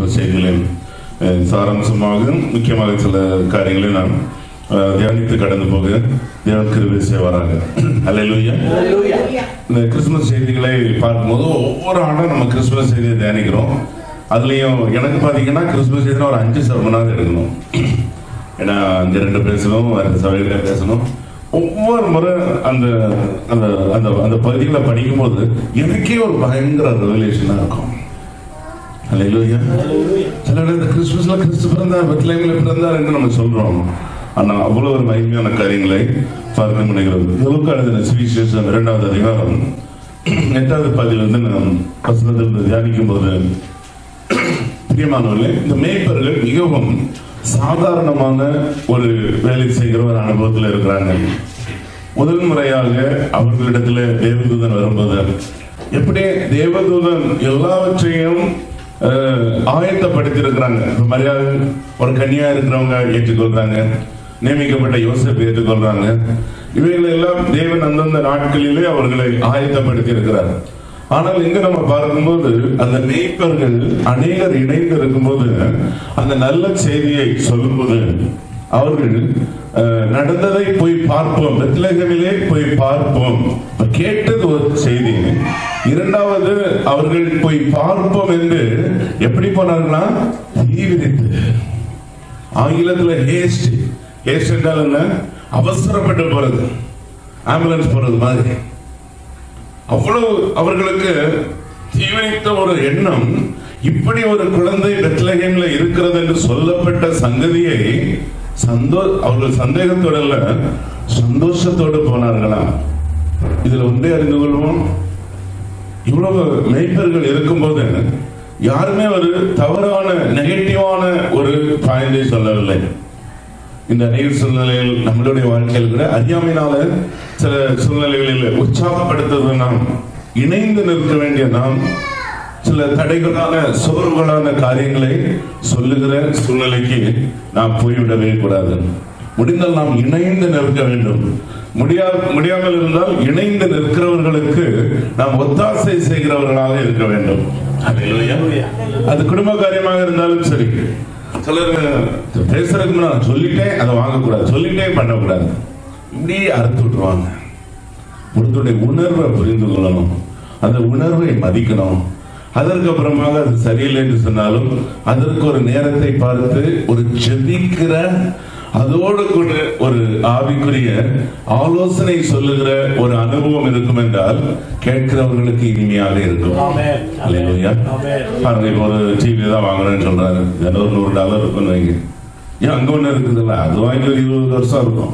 Christmas செய்திகளின் அஹ், சாராம்சமாக முக்கியமாக சில காரியங்களை நாம் அஹ், தியானித்து கடந்து போக தேவன் கிருபை செய்வாராக அல்லேலூயா இந்த கிறிஸ்துமஸ் செய்திகளை பார்க்கும்போது ஒவ்வொரு ஆண்டும் நம்ம கிறிஸ்துமஸ் செய்தியை தியானிக்கிறோம் அதுலேயும் எனக்கு பார்த்தீங்கன்னா கிறிஸ்துமஸ் செய்தினா ஒரு அஞ்சு சர்மனாவது எடுக்கணும் ஏன்னா அங்கே ரெண்டு பேசணும் வேறு சபையில பேசணும் ஒவ்வொரு முறை அந்த அந்த அந்த அந்த பகுதிகளை படிக்கும்போது எனக்கே ஒரு பயங்கர ரெவலேஷனாக இருக்கும் அல்லேலூயா சில பேர் இந்த கிறிஸ்துமஸ்ல கிறிஸ்து பிறந்தார் பெத்லேமில் பிறந்தார் என்று நம்ம சொல்றோம் ஆனா அவ்வளவு ஒரு மகிமையான காரியங்களை பார்க்க முடிகிறது எலுக்கு எழுதின சுவிசேஷம் இரண்டாவது அதிகாரம் எட்டாவது பதிலிருந்து நாம் வசனத்தில் தியானிக்கும் போது பிரியமானவர்களே இந்த மேய்ப்பர்கள் மிகவும் சாதாரணமான ஒரு வேலை செய்கிற ஒரு அனுபவத்தில் இருக்கிறாங்க முதல் முறையாக அவர்களிடத்துல தேவதூதன் வரும்போது எப்படி தேவதூதன் எல்லாவற்றையும் அஹ், ஆயத்தப்படுத்தி இருக்கிறாங்க இப்ப மரியாதை ஒரு கன்னியா இருக்கிறவங்க ஏற்றுக்கொள்றாங்க நியமிக்கப்பட்ட யோசப் ஏற்றுக்கொள்றாங்க இவைகளை எல்லாம் தேவன் அந்தந்த நாட்களிலே அவர்களை ஆயத்தப்படுத்தி இருக்கிறார் ஆனால் இங்க நம்ம பார்க்கும்போது அந்த மேய்ப்பர்கள் அநேகர் இணைந்து இருக்கும்போது அந்த நல்ல செய்தியை சொல்லும்போது அவர்கள் அஹ், நடந்ததை போய் பார்ப்போம் பெத்லகமிலே போய் பார்ப்போம் இப்ப கேட்டது ஒரு செய்தி இரண்டாவது அவர்கள் போய் பார்ப்போம் என்று எப்படி போனார்களா தீவிரித்து ஆங்கிலத்துல ஹேஸ்ட் ஹேஸ்ட் என்றால் என்ன அவசரப்பட்டு போறது ஆம்புலன்ஸ் போறது மாதிரி அவ்வளவு அவர்களுக்கு தீவிரித்த ஒரு எண்ணம் இப்படி ஒரு குழந்தை பெத்லகேம்ல இருக்கிறது என்று சொல்லப்பட்ட சங்கதியை சந்தோ அவர்கள் சந்தேகத்தோட இல்ல சந்தோஷத்தோடு போனார்களாம் இதுல ஒன்றே அறிந்து கொள்வோம் இவ்வளவு மெய்ப்பர்கள் இருக்கும்போது யாருமே ஒரு தவறான நெகட்டிவான ஒரு பாயிண்டை சொல்லவில்லை இந்த அநேக சூழ்நிலையில் நம்மளுடைய வாழ்க்கையில் கூட அறியாமையினால சில சூழ்நிலைகளில் உற்சாகப்படுத்துவது நாம் இணைந்து நிற்க வேண்டிய நாம் சில தடைகளான சோர்வுகளான காரியங்களை சொல்லுகிற சூழ்நிலைக்கு நாம் போய்விடவே கூடாது முடிந்தால் நாம் இணைந்து நிற்க வேண்டும் முடியா முடியாமல் இருந்தால் இணைந்து நிற்கிறவர்களுக்கு நாம் ஒத்தாசை செய்கிறவர்களாக இருக்க வேண்டும் அல்லேலூயா. அது குடும்ப காரியமாக இருந்தாலும் சரி சிலர் பேசுறதுக்கு முன்னாடி நான் சொல்லிட்டேன் அதை வாங்கக்கூடாது சொல்லிட்டே பண்ணக்கூடாது இப்படி அறுத்து விட்டுருவாங்க ஒருத்தருடைய உணர்வை புரிந்து கொள்ளணும் அந்த உணர்வை மதிக்கணும் அதற்கு அப்புறமாக அது சரியில்லை என்று சொன்னாலும் அதற்கு ஒரு நேரத்தை பார்த்து ஒரு ஜெபிக்கிற அதோடு கூட ஒரு ஆவிக்குரிய ஆலோசனை சொல்லுகிற ஒரு அனுபவம் இருக்கும் என்றால் கேட்கிறவர்களுக்கு இனிமையாக இருக்கும் ஆமென். அல்லேலூயா. ஆமென். பாருங்க இப்போ ஒரு டிவி தான் வாங்குறேன்னு சொல்றாரு ஏதோ ஒரு நூறு டாலர் இருக்குன்னு வைங்க ஏன் அங்க ஒண்ணு இருக்குதுல்ல அது வாங்கி ஒரு இருபது வருஷம் இருக்கும்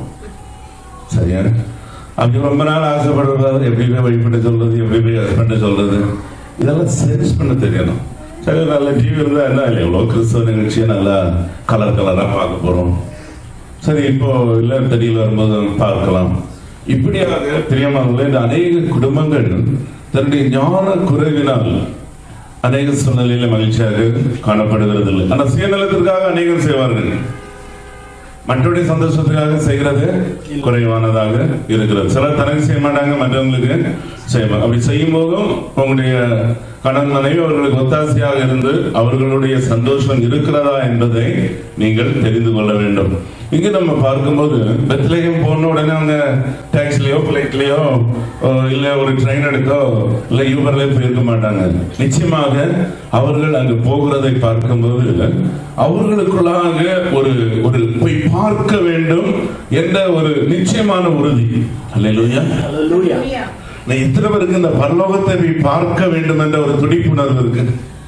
சரியா அப்படி ரொம்ப நாள் ஆசைப்படுறது எப்படி போய் வழிபட்டு சொல்றது எப்படி போய் ஹஸ்பண்ட் சொல்றது இதெல்லாம் சேல்ஸ் பண்ண தெரியணும் சரி நல்ல டிவி இருந்தா என்ன இல்லை எவ்வளோ கிறிஸ்தவ நிகழ்ச்சியை நல்லா கலர் கலரா பார்க்க போறோம் சரி இப்போ இல்ல தடியில் வரும்போது பார்க்கலாம் இப்படியாக பிரியமானவர்களே இந்த அநேக குடும்பங்கள் தன்னுடைய ஞான குறைவினால் அநேக சூழ்நிலையில மகிழ்ச்சியாக காணப்படுகிறது இல்லை ஆனா சுயநலத்திற்காக அநேகம் செய்வார்கள் மற்றவருடைய சந்தோஷத்துக்காக செய்கிறது குறைவானதாக இருக்கிறது சிலர் தனக்கு செய்ய மாட்டாங்க மற்றவங்களுக்கு செய்வாங்க அப்படி செய்யும் போதும் உங்களுடைய கணவன் மனைவி அவர்களுக்கு ஒத்தாசையாக இருந்து அவர்களுடைய சந்தோஷம் இருக்கிறதா என்பதை நீங்கள் தெரிந்து கொள்ள வேண்டும் இங்க நம்ம பார்க்கும்போது பெத்லகம் போன உடனே அவங்க டாக்ஸிலயோ பிளைட்லயோ இல்ல ஒரு ட்ரெயின் எடுத்தோ இல்ல யூபர்லயோ போயிருக்க மாட்டாங்க நிச்சயமாக அவர்கள் அங்கு போகிறதை பார்க்கும்போது அவர்களுக்குள்ளாக ஒரு ஒரு போய் பார்க்க வேண்டும் என்ற ஒரு நிச்சயமான உறுதி அல்லேலூயா Hallelujah. நான் எத்தனை பேருக்கு இந்த பரலோகத்தை போய் பார்க்க வேண்டும் என்ற ஒரு துடிப்புணர்வு இருக்கு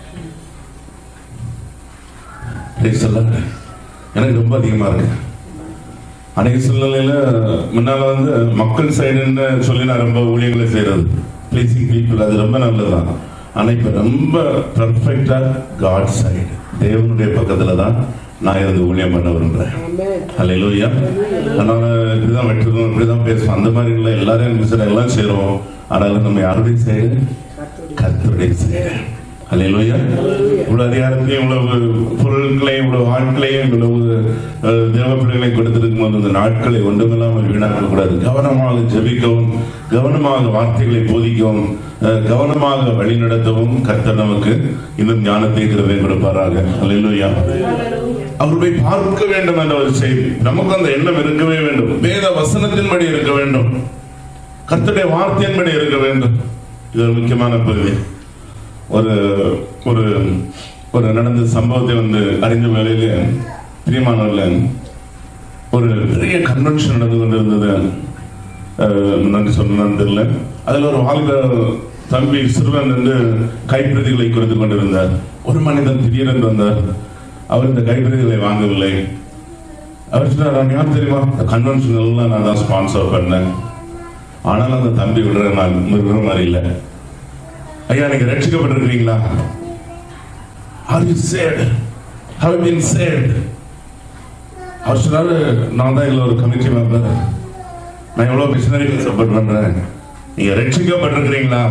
Praise the Lord. எனக்கு ரொம்ப அதிகமா இருக்கு அநேக சூழ்நிலையில முன்னால வந்து மக்கள் சைடுன்னு சொல்லி நான் ரொம்ப ஊழியர்களை செய்யறது பிளீசிங் பீப்புள் அது ரொம்ப நல்லதுதான் ஆனா இப்ப ரொம்ப பர்ஃபெக்டா காட் சைடு தேவனுடைய பக்கத்துல தான் நான் இருந்து ஊழியம் பண்ண விரும்புறேன் அல்லேலூயா அதனால இப்படிதான் வெட்டுறோம் இப்படிதான் பேசுவோம் அந்த மாதிரி இல்லை எல்லாரும் மிஸ்டர் எல்லாம் செய்றோம் ஆனாலும் நம்ம யாருடைய சைடு கர்த்தருடைய சைடு அல்லேலூயா இவ்வளவு அதிகாரத்தையும் இவ்வளவு பொருட்களையும் இவ்வளவு ஆட்களையும் இவ்வளவு அஹ், தேவ பிள்ளைகளை கொடுத்திருக்கும் போது இந்த நாட்களை ஒன்றுமில்லாமல் வீணாக்க கூடாது கவனமாக ஜெபிக்கவும் கவனமாக வார்த்தைகளை போதிக்கவும் அஹ், கவனமாக வழிநடத்தவும் கர்த்தர் நமக்கு இன்னும் ஞானத்தை கிருபை கொடுப்பாராக அல்லேலூயா அவர் போய் பார்க்க வேண்டும் என்ற ஒரு செய்தி நமக்கு அந்த எண்ணம் இருக்கவே வேண்டும் வேத வசனத்தின்படி இருக்க வேண்டும் கர்த்தருடைய வார்த்தையின்படி இருக்க வேண்டும் இது ஒரு முக்கியமான பகுதி ஒரு ஒரு ஒரு நடந்த சம்பவத்தை வந்து அறிந்த வேலையில பிரியமானவர்ல ஒரு பெரிய கன்வென்ஷன் நடந்து கொண்டிருந்தது அஹ், நன்றி சொல்லணும்னு தெரியல அதுல ஒரு வாழ்க்கை தம்பி சிறுவன் வந்து கைப்பிரதிகளை கொடுத்து கொண்டிருந்தார் ஒரு மனிதன் திடீரென்று வந்தார் அவர் இந்த கைப்பிரதிகளை வாங்கவில்லை அவர் சொன்னார் யார் தெரியுமா இந்த கன்வென்ஷன் எல்லாம் நான் தான் ஸ்பான்சர் பண்ணேன் ஆனாலும் அந்த தம்பி விடுற நான் விடுற மாதிரி இல்லை ஐயா நீங்க ரட்சிக்கப்பட்டிருக்கீங்களா are you saved have been saved அவர் சொன்னாரு நான் தான் இதுல ஒரு கமிட்டி மெம்பர் நான் எவ்வளவு மிஷினரிகள் சப்போர்ட் பண்றேன் நீங்க ரட்சிக்கப்பட்டிருக்கிறீங்களா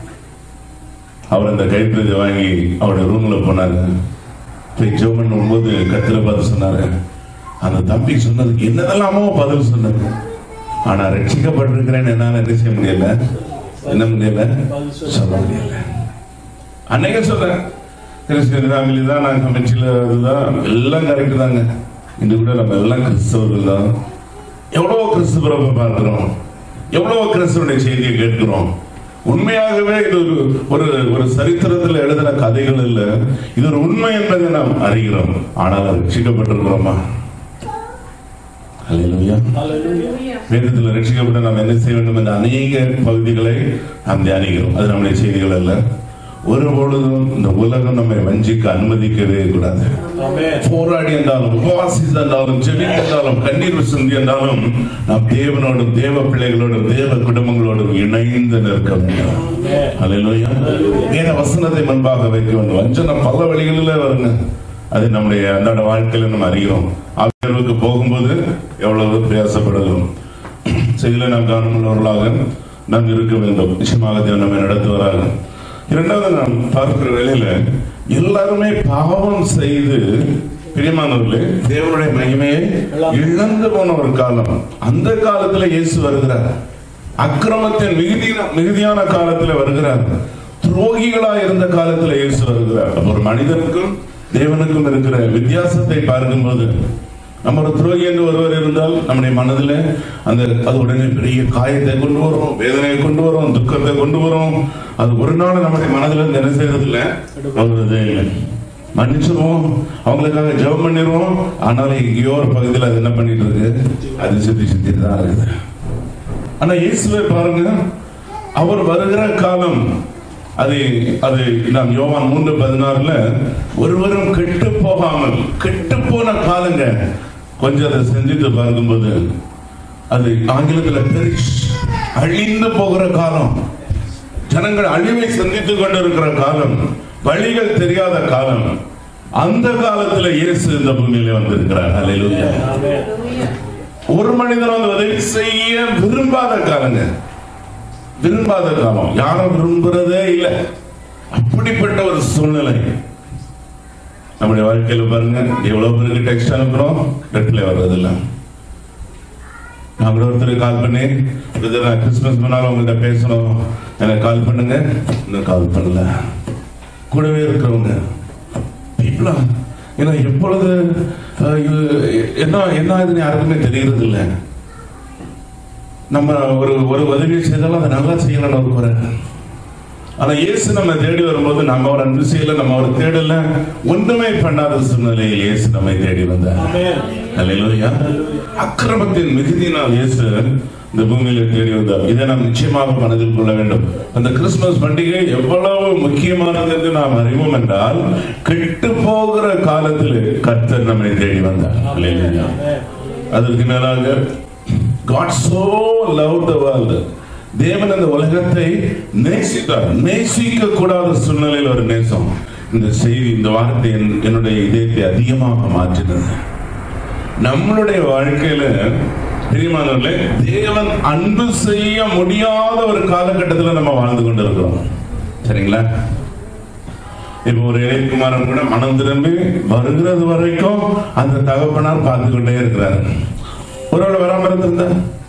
அவர் அந்த கைப்பிரதி வாங்கி அவருடைய ரூம்ல போனாரு போய் ஜெபம் பண்ணும்போது கத்திர பார்த்து சொன்னாரு அந்த தம்பி சொன்னதுக்கு என்னதெல்லாமோ பதில் சொன்னாரு ஆனா ரட்சிக்கப்பட்டிருக்கிறேன்னு என்னால என்ன செய்ய முடியல என்ன முடியல சொல்ல முடியல அன்னைக்கு சொல்றேன் கிறிஸ்டியன் ஃபேமிலி தான் நான் கமிட்டியில் அதுதான் எல்லாம் கரெக்ட் தாங்க இன்று கூட நம்ம எல்லாம் கிறிஸ்தவர்கள் தான் எவ்வளவோ கிறிஸ்துவரை பார்க்கிறோம் எவ்வளவோ கிறிஸ்துவனுடைய செய்தியை கேட்கிறோம் உண்மையாகவே இது ஒரு ஒரு ஒரு சரித்திரத்தில் எழுதின கதைகள் இல்ல இது ஒரு உண்மை என்பதை நாம் அறிகிறோம் ஆனால் ரட்சிக்கப்பட்டிருக்கிறோமா அல்லேலூயா வேதத்தில் ரட்சிக்கப்பட்ட நாம் என்ன செய்ய வேண்டும் என்ற அநேக பகுதிகளை நாம் தியானிக்கிறோம் அது நம்முடைய செய்திகள் அல்ல ஒருபொழுதும் இந்த உலகம் நம்மை வஞ்சிக்க அனுமதிக்கவே கூடாது போராடி என்றாலும் உபவாசித்து என்றாலும் ஜெபித்து என்றாலும் கண்ணீர் சிந்தி என்றாலும் நாம் தேவனோடும் தேவ பிள்ளைகளோடும் தேவ குடும்பங்களோடும் இணைந்து நிற்க வேண்டும் அல்லேலூயா வேத வசனத்தை முன்பாக வைக்க வேண்டும் வஞ்சனம் பல வழிகளிலே வருங்க அது நம்முடைய அன்றாட வாழ்க்கையில நம்ம அறிகிறோம் ஆவியர்களுக்கு போகும்போது எவ்வளவு பிரயாசப்படுகிறோம் செய்தியில நாம் கவனமுள்ளவர்களாக நாம் இருக்க வேண்டும் நிச்சயமாக தேவன் நம்மை நடத்துவராக இரண்டாவது நாம் பார்க்கிற வேளையில எல்லாருமே பாவம் செய்து பிரியமானவர்களே தேவனுடைய மகிமையை இழந்து போன ஒரு காலம் அந்த காலத்துல இயேசு வருகிறார் அக்கிரமத்தின் மிகுதியான மிகுதியான காலத்துல வருகிறார் துரோகிகளா இருந்த காலத்துல இயேசு வருகிறார் அப்ப ஒரு மனிதனுக்கும் தேவனுக்கும் இருக்கிற வித்தியாசத்தை பார்க்கும்போது நம்ம ஒரு துரோகி என்று ஒருவர் இருந்தால் நம்முடைய மனதில் அந்த அது உடனே பெரிய காயத்தை கொண்டு வரும் வேதனையை கொண்டு வரும் துக்கத்தை கொண்டு வரும் அது ஒரு நாள் நம்முடைய மனதில் இருந்து என்ன செய்யறது இல்லை வருவதே இல்லை மன்னிச்சிருவோம் அவங்களுக்காக ஜெபம் பண்ணிடுவோம் ஆனாலும் எங்கேயோ ஒரு பகுதியில் அது என்ன பண்ணிட்டு இருக்கு அது சுத்தி சுத்தி தான் இருக்குது ஆனா இயேசுவை பாருங்க அவர் வருகிற காலம் அது அது நாம் யோவான் மூன்று பதினாறுல ஒருவரும் கெட்டு போகாமல் கெட்டு போன காலங்க கொஞ்சம் அதை செஞ்சுட்டு பார்க்கும்போது அது ஆங்கிலத்துல பெரிஷ் அழிந்து போகிற காலம் ஜனங்கள் அழிவை சந்தித்துக் கொண்டிருக்கிற காலம் வழிகள் தெரியாத காலம் அந்த காலத்துல இயேசு இந்த பூமியில வந்திருக்கிறார் அல்லேலூயா ஒரு மனிதன் வந்து உதவி செய்ய விரும்பாத காலங்க விரும்பாத காலம் யாரும் விரும்புறதே இல்லை அப்படிப்பட்ட ஒரு சூழ்நிலை நம்முடைய வாழ்க்கையில பாருங்க எவ்வளவு பேருக்கு டெக்ஸ்ட் அனுப்புறோம் ரிப்ளை வர்றதில்ல நான் கூட ஒருத்தருக்கு கால் பண்ணி "பிரதர், நான் கிறிஸ்துமஸ் முன்னால உங்கள்கிட்ட பேசணும் எனக்கு கால் பண்ணுங்க இன்னும் கால் பண்ணல கூடவே இருக்கிறவங்க பீப்புளா ஏன்னா எப்பொழுது அஹ், இது என்ன என்ன ஆகுதுன்னு யாருக்குமே தெரியறது இல்லை நம்ம ஒரு ஒரு உதவி செய்தாலும் அதை நல்லா செய்யணும்னு ஒரு குறை ஆனா இயேசு நம்ம தேடி வரும்போது நம்ம ஒரு அன்பு செய்யல நம்ம ஒரு தேடல ஒன்றுமே பண்ணாத சூழ்நிலையில் இயேசு நம்மை தேடி வந்தார் அல்லேலூயா அக்கிரமத்தின் மிகுதியினால் இயேசு இந்த பூமியில தேடி வந்தார் இதை நாம் நிச்சயமாக மனதில் கொள்ள வேண்டும் அந்த கிறிஸ்துமஸ் பண்டிகை எவ்வளவு முக்கியமானது என்று நாம் அறிவோம் என்றால் கெட்டு போகிற காலத்தில் கர்த்தர் நம்மை தேடி வந்தார் அல்லேலூயா அதற்கு மேலாக God so loved the world தேவன் அந்த உலகத்தை நேசித்தார் நேசிக்க கூடாத சூழ்நிலையில் ஒரு நேசம் இந்த செய்தி இந்த வார்த்தை என்- என்னுடைய இதயத்தை அதிகமாக மாற்றினது நம்மளுடைய வாழ்க்கையில பிரியமானவர்களே தேவன் அன்பு செய்ய முடியாத ஒரு காலகட்டத்தில் நம்ம வாழ்ந்து கொண்டிருக்கிறோம் சரிங்களா இப்போ ஒரு இளையகுமாரன் கூட மனம் திரும்பி வருகிறது வரைக்கும் அந்த தகப்பனார் பார்த்து கொண்டே இருக்கிறார் ஒருவேளை வராம இருந்திருந்தா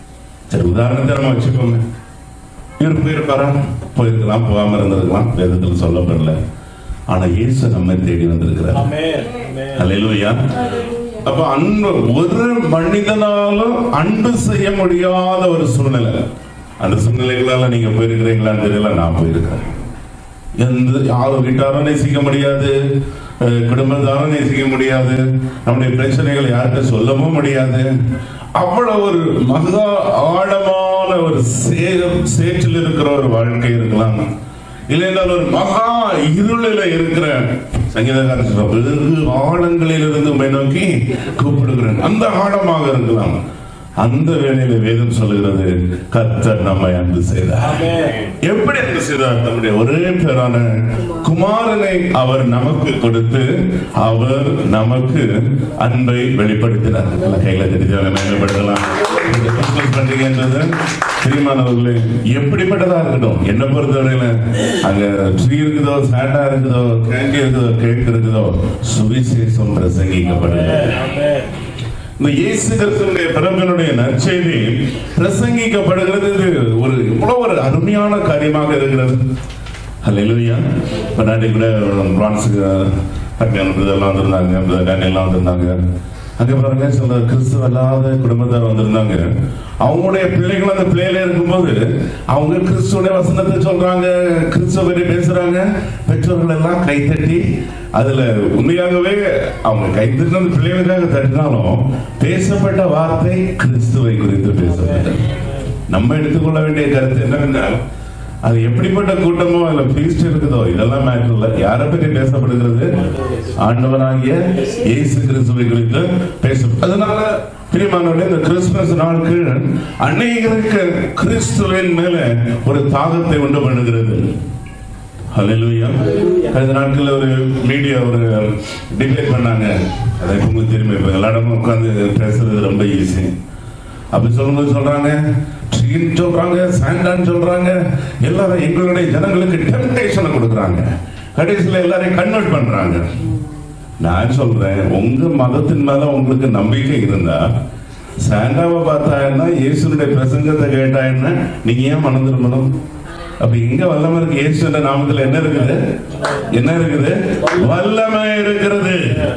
சரி உதாரணத்தை நம்ம வச்சுக்கோங்க இவர் போயிருப்பாரா போயிருக்கலாம் போகாம இருந்திருக்கலாம் வேதத்தில் சொல்லப்படல ஆனா இயேசு நம்ம தேடி வந்திருக்கிறார் Amen. Amen. அல்லேலூயா அப்ப அன்பு ஒரு மனிதனாலும் அன்பு செய்ய முடியாத ஒரு சூழ்நிலை அந்த சூழ்நிலைகளால நீங்க போயிருக்கிறீங்களான்னு தெரியல நான் போயிருக்கிறேன் எந்த யாரும் வீட்டாரும் நேசிக்க முடியாது அஹ் குடும்பத்தாரும் நேசிக்க முடியாது நம்முடைய பிரச்சனைகள் யார்கிட்ட சொல்லவும் முடியாது அவ்வளவு ஒரு மகா ஆழமான ஒரு சேகம் சேற்றில் இருக்கிற ஒரு வாழ்க்கை இருக்கலாம் இல்லைன்றால் ஒரு மகா இருளில இருக்கிற சங்கீதக்காரன் சொல்ற வெகு ஆழங்களில் இருந்து உண்மை நோக்கி கூப்பிடுகிறேன் அந்த ஆழமாக இருக்கலாம் அந்த வேளையில வேதம் சொல்லுகிறது கர்த்தர் நம்மை அன்பு செய்தார் Amen. எப்படி அன்பு செய்தார் தன்னுடைய ஒரே பேரான குமாரனை அவர் நமக்கு கொடுத்து அவர் நமக்கு அன்பை வெளிப்படுத்தினார் நல்ல கையில தெரிஞ்சவங்க மேம்படுத்தலாம் இந்த கிறிஸ்துமஸ் பண்டிகைன்றது பிரியமானவர்களே எப்படிப்பட்டதா இருக்கட்டும் என்ன பொறுத்தவரையில அங்க ட்ரீ இருக்குதோ சாண்டா இருக்குதோ கேண்டி இருக்குதோ கேக் இருக்குதோ சுவிசேஷம் பிரசங்கிக்கப்படுகிறது Amen. இந்த இயேசு கிறிஸ்துவனுடைய பிறப்பினுடைய நற்செய்தி பிரசங்கிக்கப்படுகிறது இது ஒரு இவ்வளவு ஒரு அருமையான காரியமாக இருக்கிறது ஹalleluya பன்னாடி கூட பிரான்ஸுக்கு எல்லாம் வந்திருந்தாங்க டேனியெல்லாம் வந்திருந்தாங்க அங்கே பாருங்க சில கிறிஸ்துவ அல்லாத குடும்பத்தார் வந்திருந்தாங்க அவங்களுடைய பிள்ளைகள் அந்த பிள்ளையில இருக்கும்போது அவங்க கிறிஸ்துவனுடைய வசனத்தை சொல்றாங்க கிறிஸ்துவ பற்றி பேசுறாங்க பெற்றோர்கள் எல்லாம் கைத்தட்டி அதுல உண்மையாகவே அவங்க கைத்தட்டி அந்த பிள்ளைகளுக்காக தட்டினாலும் பேசப்பட்ட வார்த்தை கிறிஸ்துவை குறித்து பேசப்பட்டது நம்ம எடுத்துக்கொள்ள வேண்டிய கருத்து என்னவென்றால் அது எப்படிப்பட்ட கூட்டமோ அதுல பீஸ்ட் இருக்குதோ இதெல்லாம் மேட்டர் இல்ல யாரை பற்றி பேசப்படுகிறது ஆண்டவனாகிய இயேசு கிறிஸ்துவை குறித்து பேச அதனால பிரியமானவர்களே இந்த கிறிஸ்துமஸ் நாட்கள் அநேகருக்கு கிறிஸ்துவின் மேல ஒரு தாகத்தை உண்டு பண்ணுகிறது ஹalleluya கடந்த நாட்கள்ல ஒரு மீடியா ஒரு டிபேட் பண்ணாங்க அதை இப்ப உங்களுக்கு தெரியுமா இப்ப எல்லா இடமும் உட்கார்ந்து பேசுறது ரொம்ப ஈஸி அப்படி சொல்லும்போது சொல்றாங்க ட்ரீன்னு சொல்றாங்க சாண்டான்னு சொல்றாங்க எல்லாரும் எங்களுடைய ஜனங்களுக்கு டெம்டேஷனை கொடுக்குறாங்க கடைசியில் எல்லாரையும் கன்வெர்ட் பண்றாங்க நான் சொல்றேன் உங்க மதத்தின் மேல உங்களுக்கு நம்பிக்கை இருந்தா சாண்டாவை பார்த்தா என்ன இயேசுனுடைய பிரசங்கத்தை கேட்டா என்ன நீங்க ஏன் மனம் திரும்பணும் அப்ப எங்க வல்லமை இருக்கு இயேசுன்ற நாமத்துல என்ன இருக்குது என்ன இருக்குது வல்லமை இருக்கிறது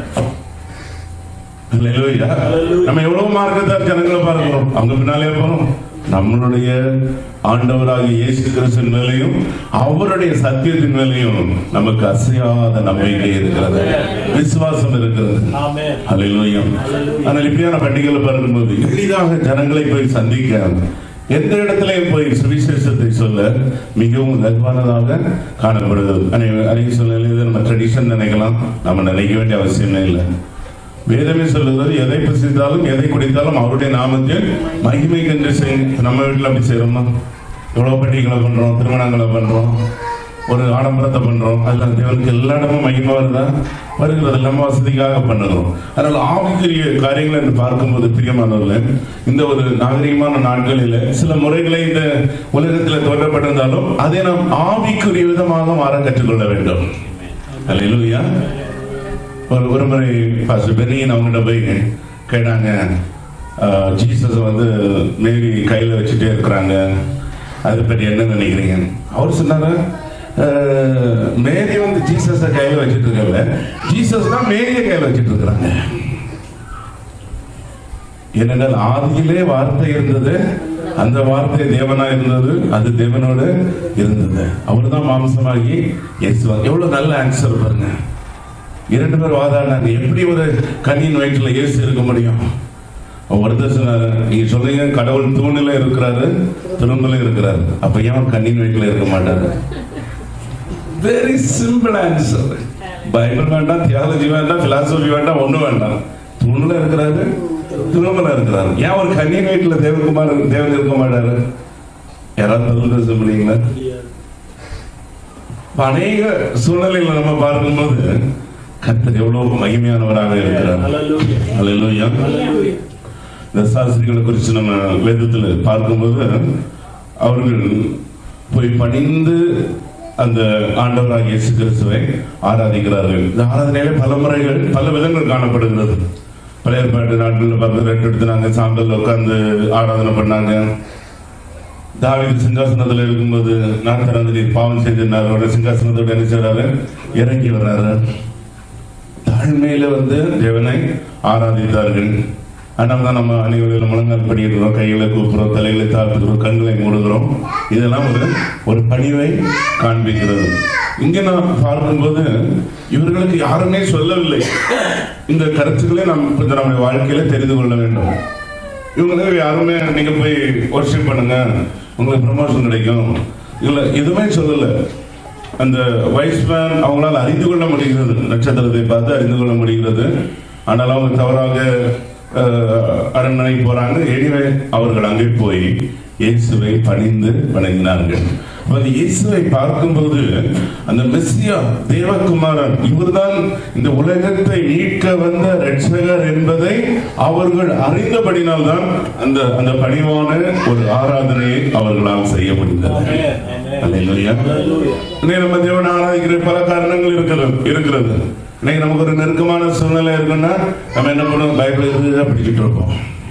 Hallelujah. நம்ம எவ்வளவு மார்க்கத்தார் ஜனங்களை பார்க்கிறோம் அவங்க பின்னாலே போறோம் நம்மளுடைய ஆண்டவராகிய இயேசு கிறிஸ்துவின் மேலையும் அவருடைய சத்தியத்தின் மேலையும் நமக்கு அசையாத நம்பிக்கை இருக்கிறது விசுவாசம் இருக்கிறது Amen. ஹalleluya ஆனால் இப்படியான பண்டிகைகளை பார்க்கும்போது எளிதாக ஜனங்களை போய் சந்திக்க எந்த இடத்திலையும் போய் சுவிசேஷத்தை சொல்ல மிகவும் லகுவானதாக காணப்படுகிறது அறிவு சொல்ல நம்ம ட்ரெடிஷன் நினைக்கலாம் நம்ம நினைக்க வேண்டிய அவசியமே இல்லை வேதமே சொல்லுகிறது எதை புசித்தாலும் எதை குடித்தாலும் அவருடைய நாமத்தில் மகிமை கண்டு செய் நம்ம வீட்டில் அப்படி செய்யறோமா எவ்வளவு பண்டிகைகளை பண்றோம் திருமணங்களை பண்றோம் ஒரு ஆடம்பரத்தை பண்றோம் அதுல தேவனுக்கு எல்லா இடமும் மகிமை வருதா வருகிறது நம்ம வசதிக்காக பண்ணுகிறோம் அதனால ஆவிக்குரிய காரியங்களை என்று பார்க்கும்போது பிரியமானவர்களே இந்த ஒரு நாகரிகமான நாட்களில் சில முறைகளை இந்த உலகத்தில் தோன்றப்பட்டிருந்தாலும் அதை நாம் ஆவிக்குரிய விதமாக மாற கற்றுக்கொள்ள வேண்டும் அல்லேலூயா ஒரு ஒரு முறை பாஸ்டர் பெரியன் அவங்ககிட்ட போய் கேட்டாங்க ஜீசஸ் வந்து மேரி கையில் வச்சுட்டே இருக்கிறாங்க அதை பற்றி என்ன நினைக்கிறீங்க அவர் சொன்னாரு "அஹ், மேரி வந்து ஜீசஸை கையில் வச்சுட்டு இருக்கல ஜீசஸ் தான் மேரியை கையில் வச்சுட்டு இருக்கிறாங்க ஏனென்றால் ஆதியிலே வார்த்தை இருந்தது அந்த வார்த்தை தேவனா இருந்தது அது தேவனோடு இருந்தது அவர் தான் மாம்சமாகி இயேசுவா எவ்வளவு நல்ல ஆன்சர் பாருங்க இரண்டு பேர் வாதாடினாங்க எப்படி ஒரு கண்ணியின் வயிற்றுல இயேசு இருக்க முடியும் ஒருத்தர் சொன்னாரு நீங்க சொல்றீங்க கடவுள் தூணில இருக்கிறாரு திரும்பல இருக்கிறாரு அப்ப ஏன் அவர் கண்ணின் வயிற்றுல இருக்க மாட்டாரு வெரி சிம்பிள் ஆன்சர் பைபிள் வேண்டாம் தியாலஜி வேண்டாம் பிலாசபி வேண்டாம் ஒண்ணும் வேண்டாம் தூண்ல இருக்கிறாரு திருமல இருக்கிறாரு ஏன் ஒரு கண்ணியின் வயிற்றுல தேவகுமார் தேவன் இருக்க மாட்டாரு யாராவது பதில் பேச முடியுங்களா இப்ப அநேக சூழ்நிலைகளை நம்ம பார்க்கும்போது கர்த்தர் எவ்வளவு மகிமையானவராக இருக்கிறார் Hallelujah. அல்லேலூயா Hallelujah. இந்த சாஸ்திரிகளை குறித்து நம்ம வேதத்தில் பார்க்கும்போது அவர்கள் போய் பணிந்து அந்த ஆண்டவராக இயேசு கிறிஸ்துவை ஆராதிக்கிறார்கள் இந்த ஆராதனையில பல முறைகள் பல விதங்கள் காணப்படுகிறது பழைய ஏற்பாட்டு நாட்களில் பார்த்து ரெட்டு எடுத்துனாங்க சாம்பல் உட்கார்ந்து ஆராதனை பண்ணாங்க தாவீது சிங்காசனத்துல இருக்கும்போது நாற்கரந்திரி பாவம் செஞ்சிருந்தார் அவரோட சிங்காசனத்தோட என்ன செய்றாரு இறங்கி வர்றாரு தாழ்மையில வந்து தேவனை ஆராதித்தார்கள் அதனால தான் நம்ம அனைவரும் முழங்கால் படிக்கிறோம் கைகளை கூப்புறோம் தலைகளை தாழ்த்துக்கிறோம் கண்களை மூடுகிறோம் இதெல்லாம் ஒரு ஒரு பணிவை காண்பிக்கிறது இங்க நான் பார்க்கும்போது இவர்களுக்கு யாருமே சொல்லவில்லை இந்த கருத்துக்களை நாம் கொஞ்சம் நம்முடைய வாழ்க்கையில தெரிந்து கொள்ள வேண்டும் இவங்களுக்கு யாருமே நீங்க போய் ஒர்ஷிப் பண்ணுங்க உங்களுக்கு ப்ரமோஷன் கிடைக்கும் இல்ல எதுவுமே சொல்லல அந்த வைஸ்மேன் அவங்களால அறிந்து கொள்ள முடிகிறது நட்சத்திரத்தை பார்த்து அறிந்து கொள்ள முடிகிறது ஆனால் அவங்க தவறாக அஹ், அரண்மனை போறாங்க எனிவே அவர்கள் அங்கே போய் இயேசுவை பணிந்து வணங்கினார்கள் அப்ப அந்த இயேசுவை பார்க்கும்போது அந்த மெஸ்ஸியா தேவகுமாரன் இவர்தான் இந்த உலகத்தை மீட்க வந்த ரட்சகர் என்பதை அவர்கள் அறிந்தபடினால்தான் அந்த அந்த பணிவான ஒரு ஆராதனையை அவர்களால் செய்ய முடிந்தது அல்லேலூயா. இன்னைக்கு நம்ம தேவனை ஆராதிக்கிற பல காரணங்கள் இருக்கிறது இருக்கிறது இன்னைக்கு நமக்கு ஒரு நெருக்கமான சூழ்நிலை இருக்குன்னா நம்ம என்ன பண்ணுவோம் பைபிள் இருந்து படிச்சுட்டு இருப்போம்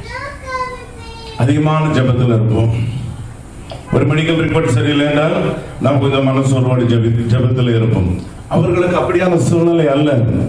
அதிகமான ஜெபத்தில் இருப்போம் ஒரு மெடிக்கல் ரிப்போர்ட் சரியில்லை என்றால் நாம் கொஞ்சம் மனசோர்வோடு ஜெபி ஜெபத்தில் இருப்போம் அவர்களுக்கு அப்படியான சூழ்நிலை அல்ல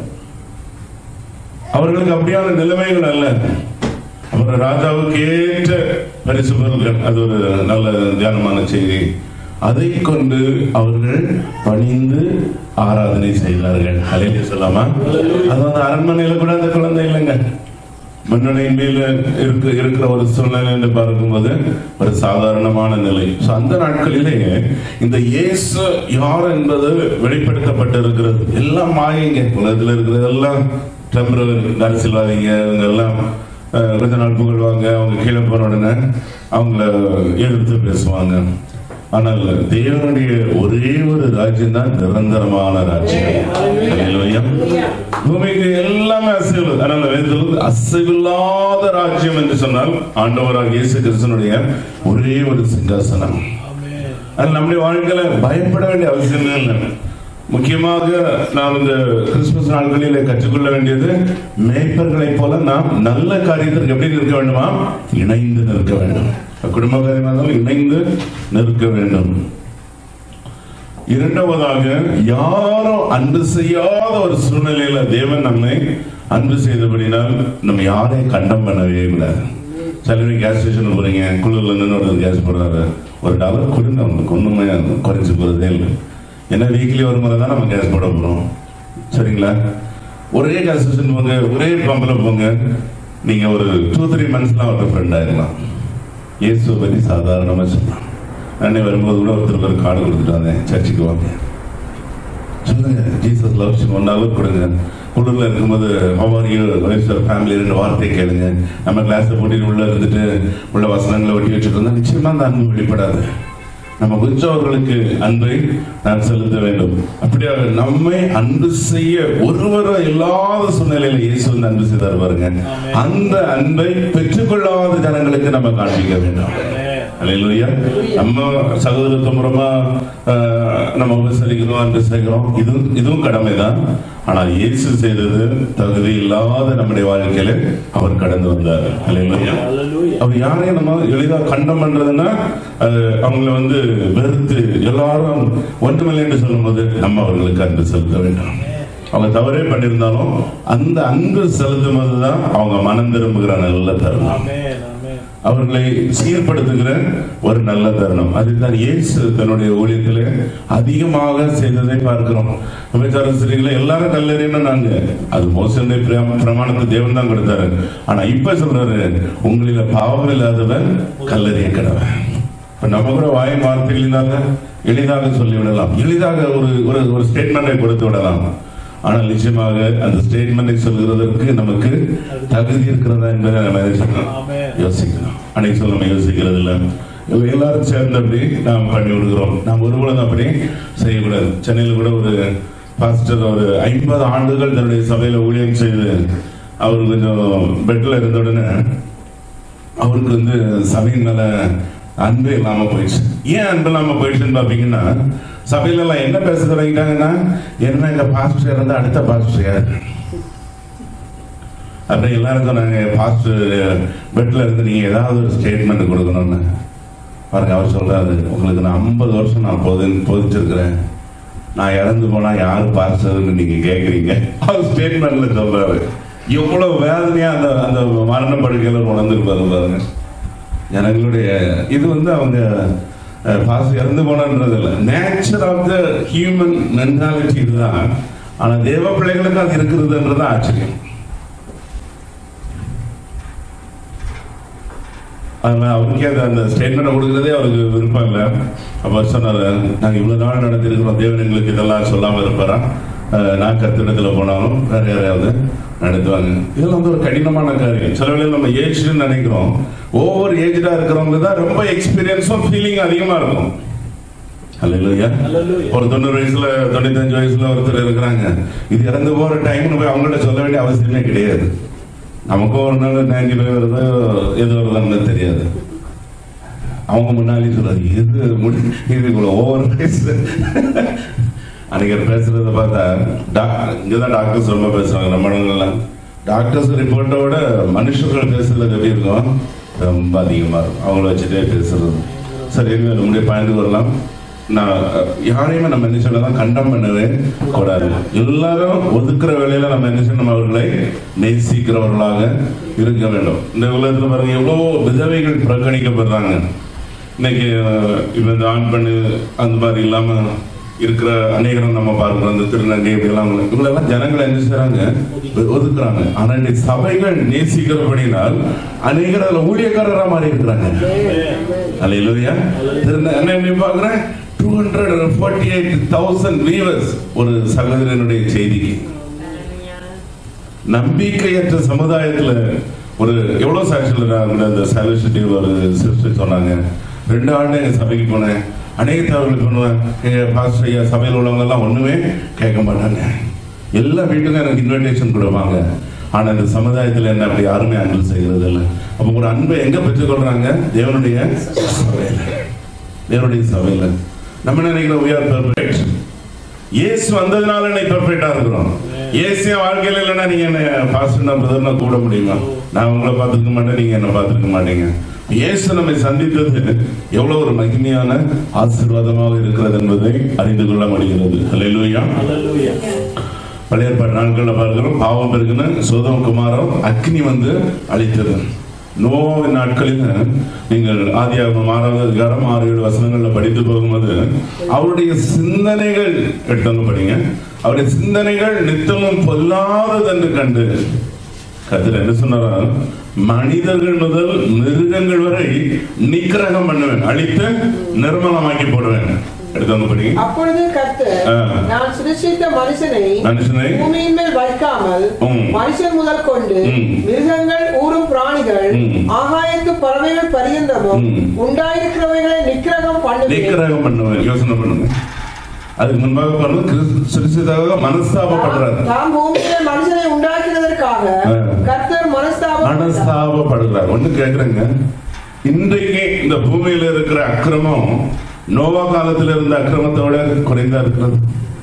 அவர்களுக்கு அப்படியான நிலைமைகள் அல்ல அவர் ராஜாவுக்கு ஏற்ற பரிசு பொருள்கள் அது ஒரு நல்ல தியானமான செய்தி அதை கொண்டு அவர்கள் பணிந்து ஆராதனை செய்தார்கள் அலையில சொல்லாமா அது வந்து அரண்மனையில கூட அந்த குழந்தை இல்லைங்க மண்ணுடையின் மேல இருக்க இருக்கிற ஒரு சூழ்நிலை என்று பார்க்கும்போது ஒரு சாதாரணமான நிலை So, அந்த நாட்களிலே இந்த இயேசு யார் என்பது வெளிப்படுத்தப்பட்டிருக்கிறது எல்லாம் மாயங்க உலகத்தில் இருக்கிறது எல்லாம் டெம்பரரி அரசியல்வாதிங்க இவங்க எல்லாம் அஹ், கொஞ்ச நாள் புகழ்வாங்க அவங்க கீழே போன உடனே அவங்கள எதிர்த்து பேசுவாங்க ஆனால் தேவனுடைய ஒரே ஒரு ராஜ்யம் தான் நிரந்தரமான ராஜ்யம் அல்லேலூயா. பூமிக்கு எல்லாமே அசைவு அதனால வேதத்தில் அசைவில்லாத ராஜ்யம் என்று சொன்னால் ஆண்டவராக இயேசு கிறிஸ்தனுடைய ஒரே ஒரு சிங்காசனம் அது நம்முடைய வாழ்க்கையில பயப்பட வேண்டிய அவசியமே இல்லை முக்கியமாக நாம் இந்த கிறிஸ்துமஸ் நாட்களிலே கற்றுக்கொள்ள வேண்டியது மேய்ப்பர்களைப் போல நாம் நல்ல காரியத்திற்கு எப்படி இருக்க வேண்டுமா இணைந்து நிற்க வேண்டும் குடும்ப காரியமாக இருந்தாலும் இணைந்து நிற்க வேண்டும் இரண்டாவதாக யாரும் அன்பு செய்யாத ஒரு சூழ்நிலையில தேவன் நம்மை அன்பு செய்தபடினால் நம்ம யாரையும் கண்டம் பண்ணவே கூடாது சில பேர் கேஸ் ஸ்டேஷன் போறீங்க குளிர்ல நின்று ஒருத்தர் கேஸ் போடுறாரு ஒரு டாலர் கொடுங்க அவங்களுக்கு ஒண்ணுமே குறைஞ்சு போறதே இல்லை ஏன்னா வீக்லி ஒரு முறை தான் நம்ம கேஸ் போட போறோம் சரிங்களா ஒரே கேஸ் ஸ்டேஷன் போங்க ஒரே பம்பில் போங்க நீங்க ஒரு டூ த்ரீ மந்த்ஸ்லாம் அவர்கிட்ட ஃப்ரெண்ட் ஆயிடலாம் இயேசுவை பற்றி சாதாரணமாக சொல்லலாம் அன்னை வரும்போது கூட ஒருத்தருக்கு ஒரு கார்டு கொடுத்துட்டு வந்தேன் சர்ச்சுக்கு வாங்க சொல்லுங்க ஜீசஸ் லவ்ஸ் ஒன் ஹவர் கொடுங்க குளிரில் இருக்கும்போது ஹவர் யூ ஃபேமிலி ரெண்டு வார்த்தை கேளுங்க நம்ம கிளாஸை போட்டிட்டு உள்ள இருந்துட்டு உள்ள வசனங்களை ஒட்டி வச்சுட்டு இருந்தா நிச்சயமா அந்த அன்பு வெளிப்படாது நம்ம கொஞ்சம் அவர்களுக்கு அன்பை நான் செலுத்த வேண்டும் அப்படியாக நம்மை அன்பு செய்ய ஒருவரும் இல்லாத சூழ்நிலையில இயேசு வந்து அன்பு செய்தார் பாருங்க அந்த அன்பை பெற்றுக்கொள்ளாத ஜனங்களுக்கு நம்ம காண்பிக்க வேண்டும் அல்லேலூயா நம்ம சகோதரத்துவமா நம்ம உபசரிக்கிறோம் அன்பு செய்கிறோம் இதுவும் இதுவும் கடமைதான் ஆனால் இயேசு செய்தது தகுதி இல்லாத நம்முடைய வாழ்க்கையில அவர் கடந்து வந்தார் அல்லேலூயா அவர் யாரையும் நம்ம எளிதா கண்டம் பண்றதுன்னா அது அவங்கள வந்து வெறுத்து எல்லாரும் ஒன்றுமில்லை என்று சொல்லும்போது நம்ம அவர்களுக்கு அன்பு செலுத்த வேண்டும் அவங்க தவறே பண்ணியிருந்தாலும் அந்த அன்பு செலுத்தும் போதுதான் அவங்க மனம் திரும்புகிற நல்ல தருணம் அவர்களை சீர்படுத்துகிற ஒரு நல்ல தருணம் அதுதான் இயேசு தன்னுடைய ஊழியத்திலே அதிகமாக செய்ததை பார்க்கிறோம் விபச்சார ஸ்திரீகளை எல்லாரும் கல்லறியணும் நாங்க அது மோசனுடைய பிரமா- பிரமாணத்தை தேவன் தான் கொடுத்தாரு ஆனா இப்ப சொல்றாரு உங்களில பாவம் இல்லாதவன் கல்லறிய கடவன் இப்ப நம்ம கூட வாய் வார்த்தைகளினால எளிதாக சொல்லி விடலாம் எளிதாக ஒரு ஒரு ஒரு ஸ்டேட்மெண்டை கொடுத்து விடலாம் ஆனால் நிச்சயமாக அந்த ஸ்டேட்மெண்டை சொல்கிறதற்கு நமக்கு தகுதி இருக்கிறதா என்பதை நம்ம யோசிக்கணும். யோசிக்கணும் அன்னைக்கு சொல்ல நம்ம யோசிக்கிறது இல்லை இவங்க எல்லாரும் சேர்ந்து அப்படி நாம் பண்ணி விடுகிறோம் நாம் ஒருபொழுதும் அப்படி செய்யக்கூடாது சென்னையில் கூட ஒரு பாஸ்டர் ஒரு ஐம்பது ஆண்டுகள் தன்னுடைய சபையில ஊழியம் செய்து அவர் கொஞ்சம் பெட்ல இருந்த உடனே அவருக்கு வந்து சபையின் மேல அன்பே இல்லாம போயிடுச்சு ஏன் அன்பு இல்லாம போயிடுச்சுன்னு பாத்தீங்கன்னா சபையில எல்லாம் என்ன பேச தொடங்கிட்டாங்கன்னா என்ன எங்க பாஸ்டர் இறந்து அடுத்த பாஸ்டர் யாரு அப்படி எல்லாருக்கும் நாங்க பாஸ்டர் பெட்ல இருந்து நீங்க ஏதாவது ஒரு ஸ்டேட்மெண்ட் கொடுக்கணும்னு பாருங்க அவர் சொல்றாரு உங்களுக்கு நான் ஐம்பது வருஷம் நான் போது போதிச்சிருக்கிறேன் நான் இறந்து போனா யாரு பாஸ்டர்னு நீங்க கேக்குறீங்க அவர் ஸ்டேட்மெண்ட்ல சொல்றாரு எவ்வளவு வேதனையா அந்த அந்த மரண படுக்கையில உணர்ந்துருப்பாரு பாருங்க ஜனங்களுடைய இது வந்து அவங்க பாஸ்டர் இறந்து போனன்றது இல்லை nature of the human mentality இதுதான் ஆனா தேவ பிள்ளைகளுக்கு அது இருக்கிறதுன்றது ஆச்சரியம் அதனால அவருக்கே அந்த அந்த ஸ்டேட்மெண்ட் கொடுக்கறதே அவருக்கு விருப்பம் இல்லை அப்ப சொன்னாரு நாங்க இவ்வளவு நாள் நடத்திருக்கிறோம் தேவன் எங்களுக்கு இதெல்லாம் சொல்லாம இருப்பாரா அஹ் நான் கத்திடத்துல போனாலும் வேற யாரையாவது நடத்துவாங்க இதெல்லாம் வந்து ஒரு கடினமான காரியம் சில வேளையில் நம்ம ஏஜ்னு நினைக்கிறோம் ஒவ்வொரு ஏஜ்டா இருக்கிறவங்க தான் ரொம்ப எக்ஸ்பீரியன்ஸும் ஃபீலிங் அதிகமா இருக்கும் அல்லையா ஒரு தொண்ணூறு வயசுல தொண்ணூத்தஞ்சு வயசுல ஒருத்தர் இருக்கிறாங்க இது இறந்து போற டைம்னு போய் அவங்கள்ட்ட சொல்ல வேண்டிய அவசியமே கிடையாது நமக்கும் ஒரு நாள் நைன்டி ஃபைவ் வருது எது வருதுன்னு தெரியாது அவங்க முன்னாலே சொல்றாரு இது முடி இது இவ்வளோ ஓவர் வயசு அன்னைக்கு பேசுறத பார்த்தா டாக்டர் இங்கதான் டாக்டர்ஸ் ரொம்ப பேசுறாங்க நம்ம இடங்கள்லாம் டாக்டர்ஸ் ரிப்போர்ட்டை விட மனுஷர்கள் பேசுறது எப்படி இருக்கும் ரொம்ப அதிகமா இருக்கும் அவங்கள வச்சுட்டே பேசுறது சரி இனிமே நம்முடைய பாயிண்ட் வரலாம் நான் அஹ், யாரையுமே நம்ம என்ன சொல்லலாம் கண்டம் பண்ணவே கூடாது எல்லாரும் ஒதுக்குற வேலையில நம்ம என்ன செய்யணும் அவர்களை நேசிக்கிறவர்களாக இருக்க வேண்டும் இந்த உலகத்துல பாருங்க எவ்வளவோ விதவைகள் புறக்கணிக்கப்படுறாங்க இன்னைக்கு அஹ், இப்ப இந்த ஆண் பெண்ணு அந்த மாதிரி இல்லாம இருக்கிற அநேகரும் நம்ம பார்க்கிறோம் இந்த திருநங்கை இப்படிலாம் இவங்களெல்லாம் ஜனங்களை என்ன செய்றாங்க ஒதுக்குறாங்க ஆனா இன்னைக்கு சபைகள் நேசிக்கிறபடினால் அநேகர் அதுல ஊழியக்காரரா மாறி இருக்கிறாங்க அல்லையா திருந்த என்ன என்ன பார்க்கிறேன் two hundred forty eight thousand viewers ஒரு சகோதரனுடைய செய்திக்கு நம்பிக்கையற்ற சமுதாயத்துல ஒரு எவ்வளவு சாட்சியில் அந்த சாலிசிட்டி ஒரு சிஸ்டர் சொன்னாங்க ரெண்டு ஆண்டு எங்க சபைக்கு போனேன் அநேக தகவல்கள் பண்ணுவேன் எங்க பாஸ்டர் ஐயா சபையில் உள்ளவங்க எல்லாம் ஒண்ணுமே கேட்க மாட்டாங்க எல்லா வீட்டுக்கும் எனக்கு இன்விடேஷன் கொடுப்பாங்க ஆனா இந்த சமுதாயத்துல என்ன அப்படி யாருமே அன்பு செய்யறது இல்லை அப்ப ஒரு அன்பை எங்க பெற்றுக்கொள்றாங்க தேவனுடைய சபையில தேவனுடைய சபையில நம்ம நினைக்கிறோம் we are perfect இயேசு வந்ததுனால இன்னைக்கு பெர்ஃபெக்ட்டா இருக்கிறோம் இயேசு என் வாழ்க்கையில இல்லைன்னா நீங்க என்ன பாஸ்டர் பிரதர்னா கூட முடியுமா நான் உங்களை பார்த்துருக்க மாட்டேன் நீங்க என்ன பார்த்துருக்க மாட்டீங்க இயேசு நம்மை சந்தித்தது எவ்வளவு ஒரு மகிமையான ஆசீர்வாதமாக இருக்கிறது என்பதை அறிந்து கொள்ள முடிகிறது ஹalleluya பழைய ஏற்பாட்டு நாட்கள்ல பார்க்கிறோம் பாவம் இருக்குன்னு சோதம் குமாரம் அக்னி வந்து அழித்தது நோவின் நாட்களில் நீங்கள் ஆதியாகமம் ஆறாவது அதிகாரம் ஆறு ஏழு வசனங்கள்ல படித்து போகும்போது அவருடைய சிந்தனைகள் எடுத்தவங்க படிங்க அவருடைய சிந்தனைகள் நித்தமும் பொல்லாதது என்று கண்டு கதிர என்ன சொன்னாரா மனிதர்கள் முதல் மிருகங்கள் வரை நிக்கிரகம் பண்ணுவேன் அழித்து நிர்மலமாக்கி போடுவேன் எடுத்தவங்க படிங்க அப்பொழுது கர்த்தர் ஆ. நான் சிருஷ்டித்த மனுஷனை மனுஷனை பூமியின் மேல் வைக்காமல் ம். மனுஷன் முதல் கொண்டு ம். மிருகங்கள் ஊரும் பிராணிகள் ம். ஆகாயத்து பறவைகள் பரியந்தமும் ம். உண்டாயிருக்கிறவைகளை நிக்கிரகம் பண்ணுவேன் நிக்கிரகம் பண்ணுவேன் யோசனை பண்ணுங்க அதுக்கு முன்பாக பாருங்க கிறிஸ்து- சிறிசிதாக மனஸ்தாபப்படுறாரு தாம் பூமியில மனுஷனை உண்டாக்கினதற்காக ஆ. கர்த்தர் மனஸ்தாபம் மனஸ்தாபப்படுறார் ஒண்ணு கேக்குறேங்க இன்றைக்கு இந்த பூமியில இருக்கிற அக்கிரமம் நோவா காலத்துல இருந்த அக்கிரமத்தோட குறைந்தா இருக்கிறது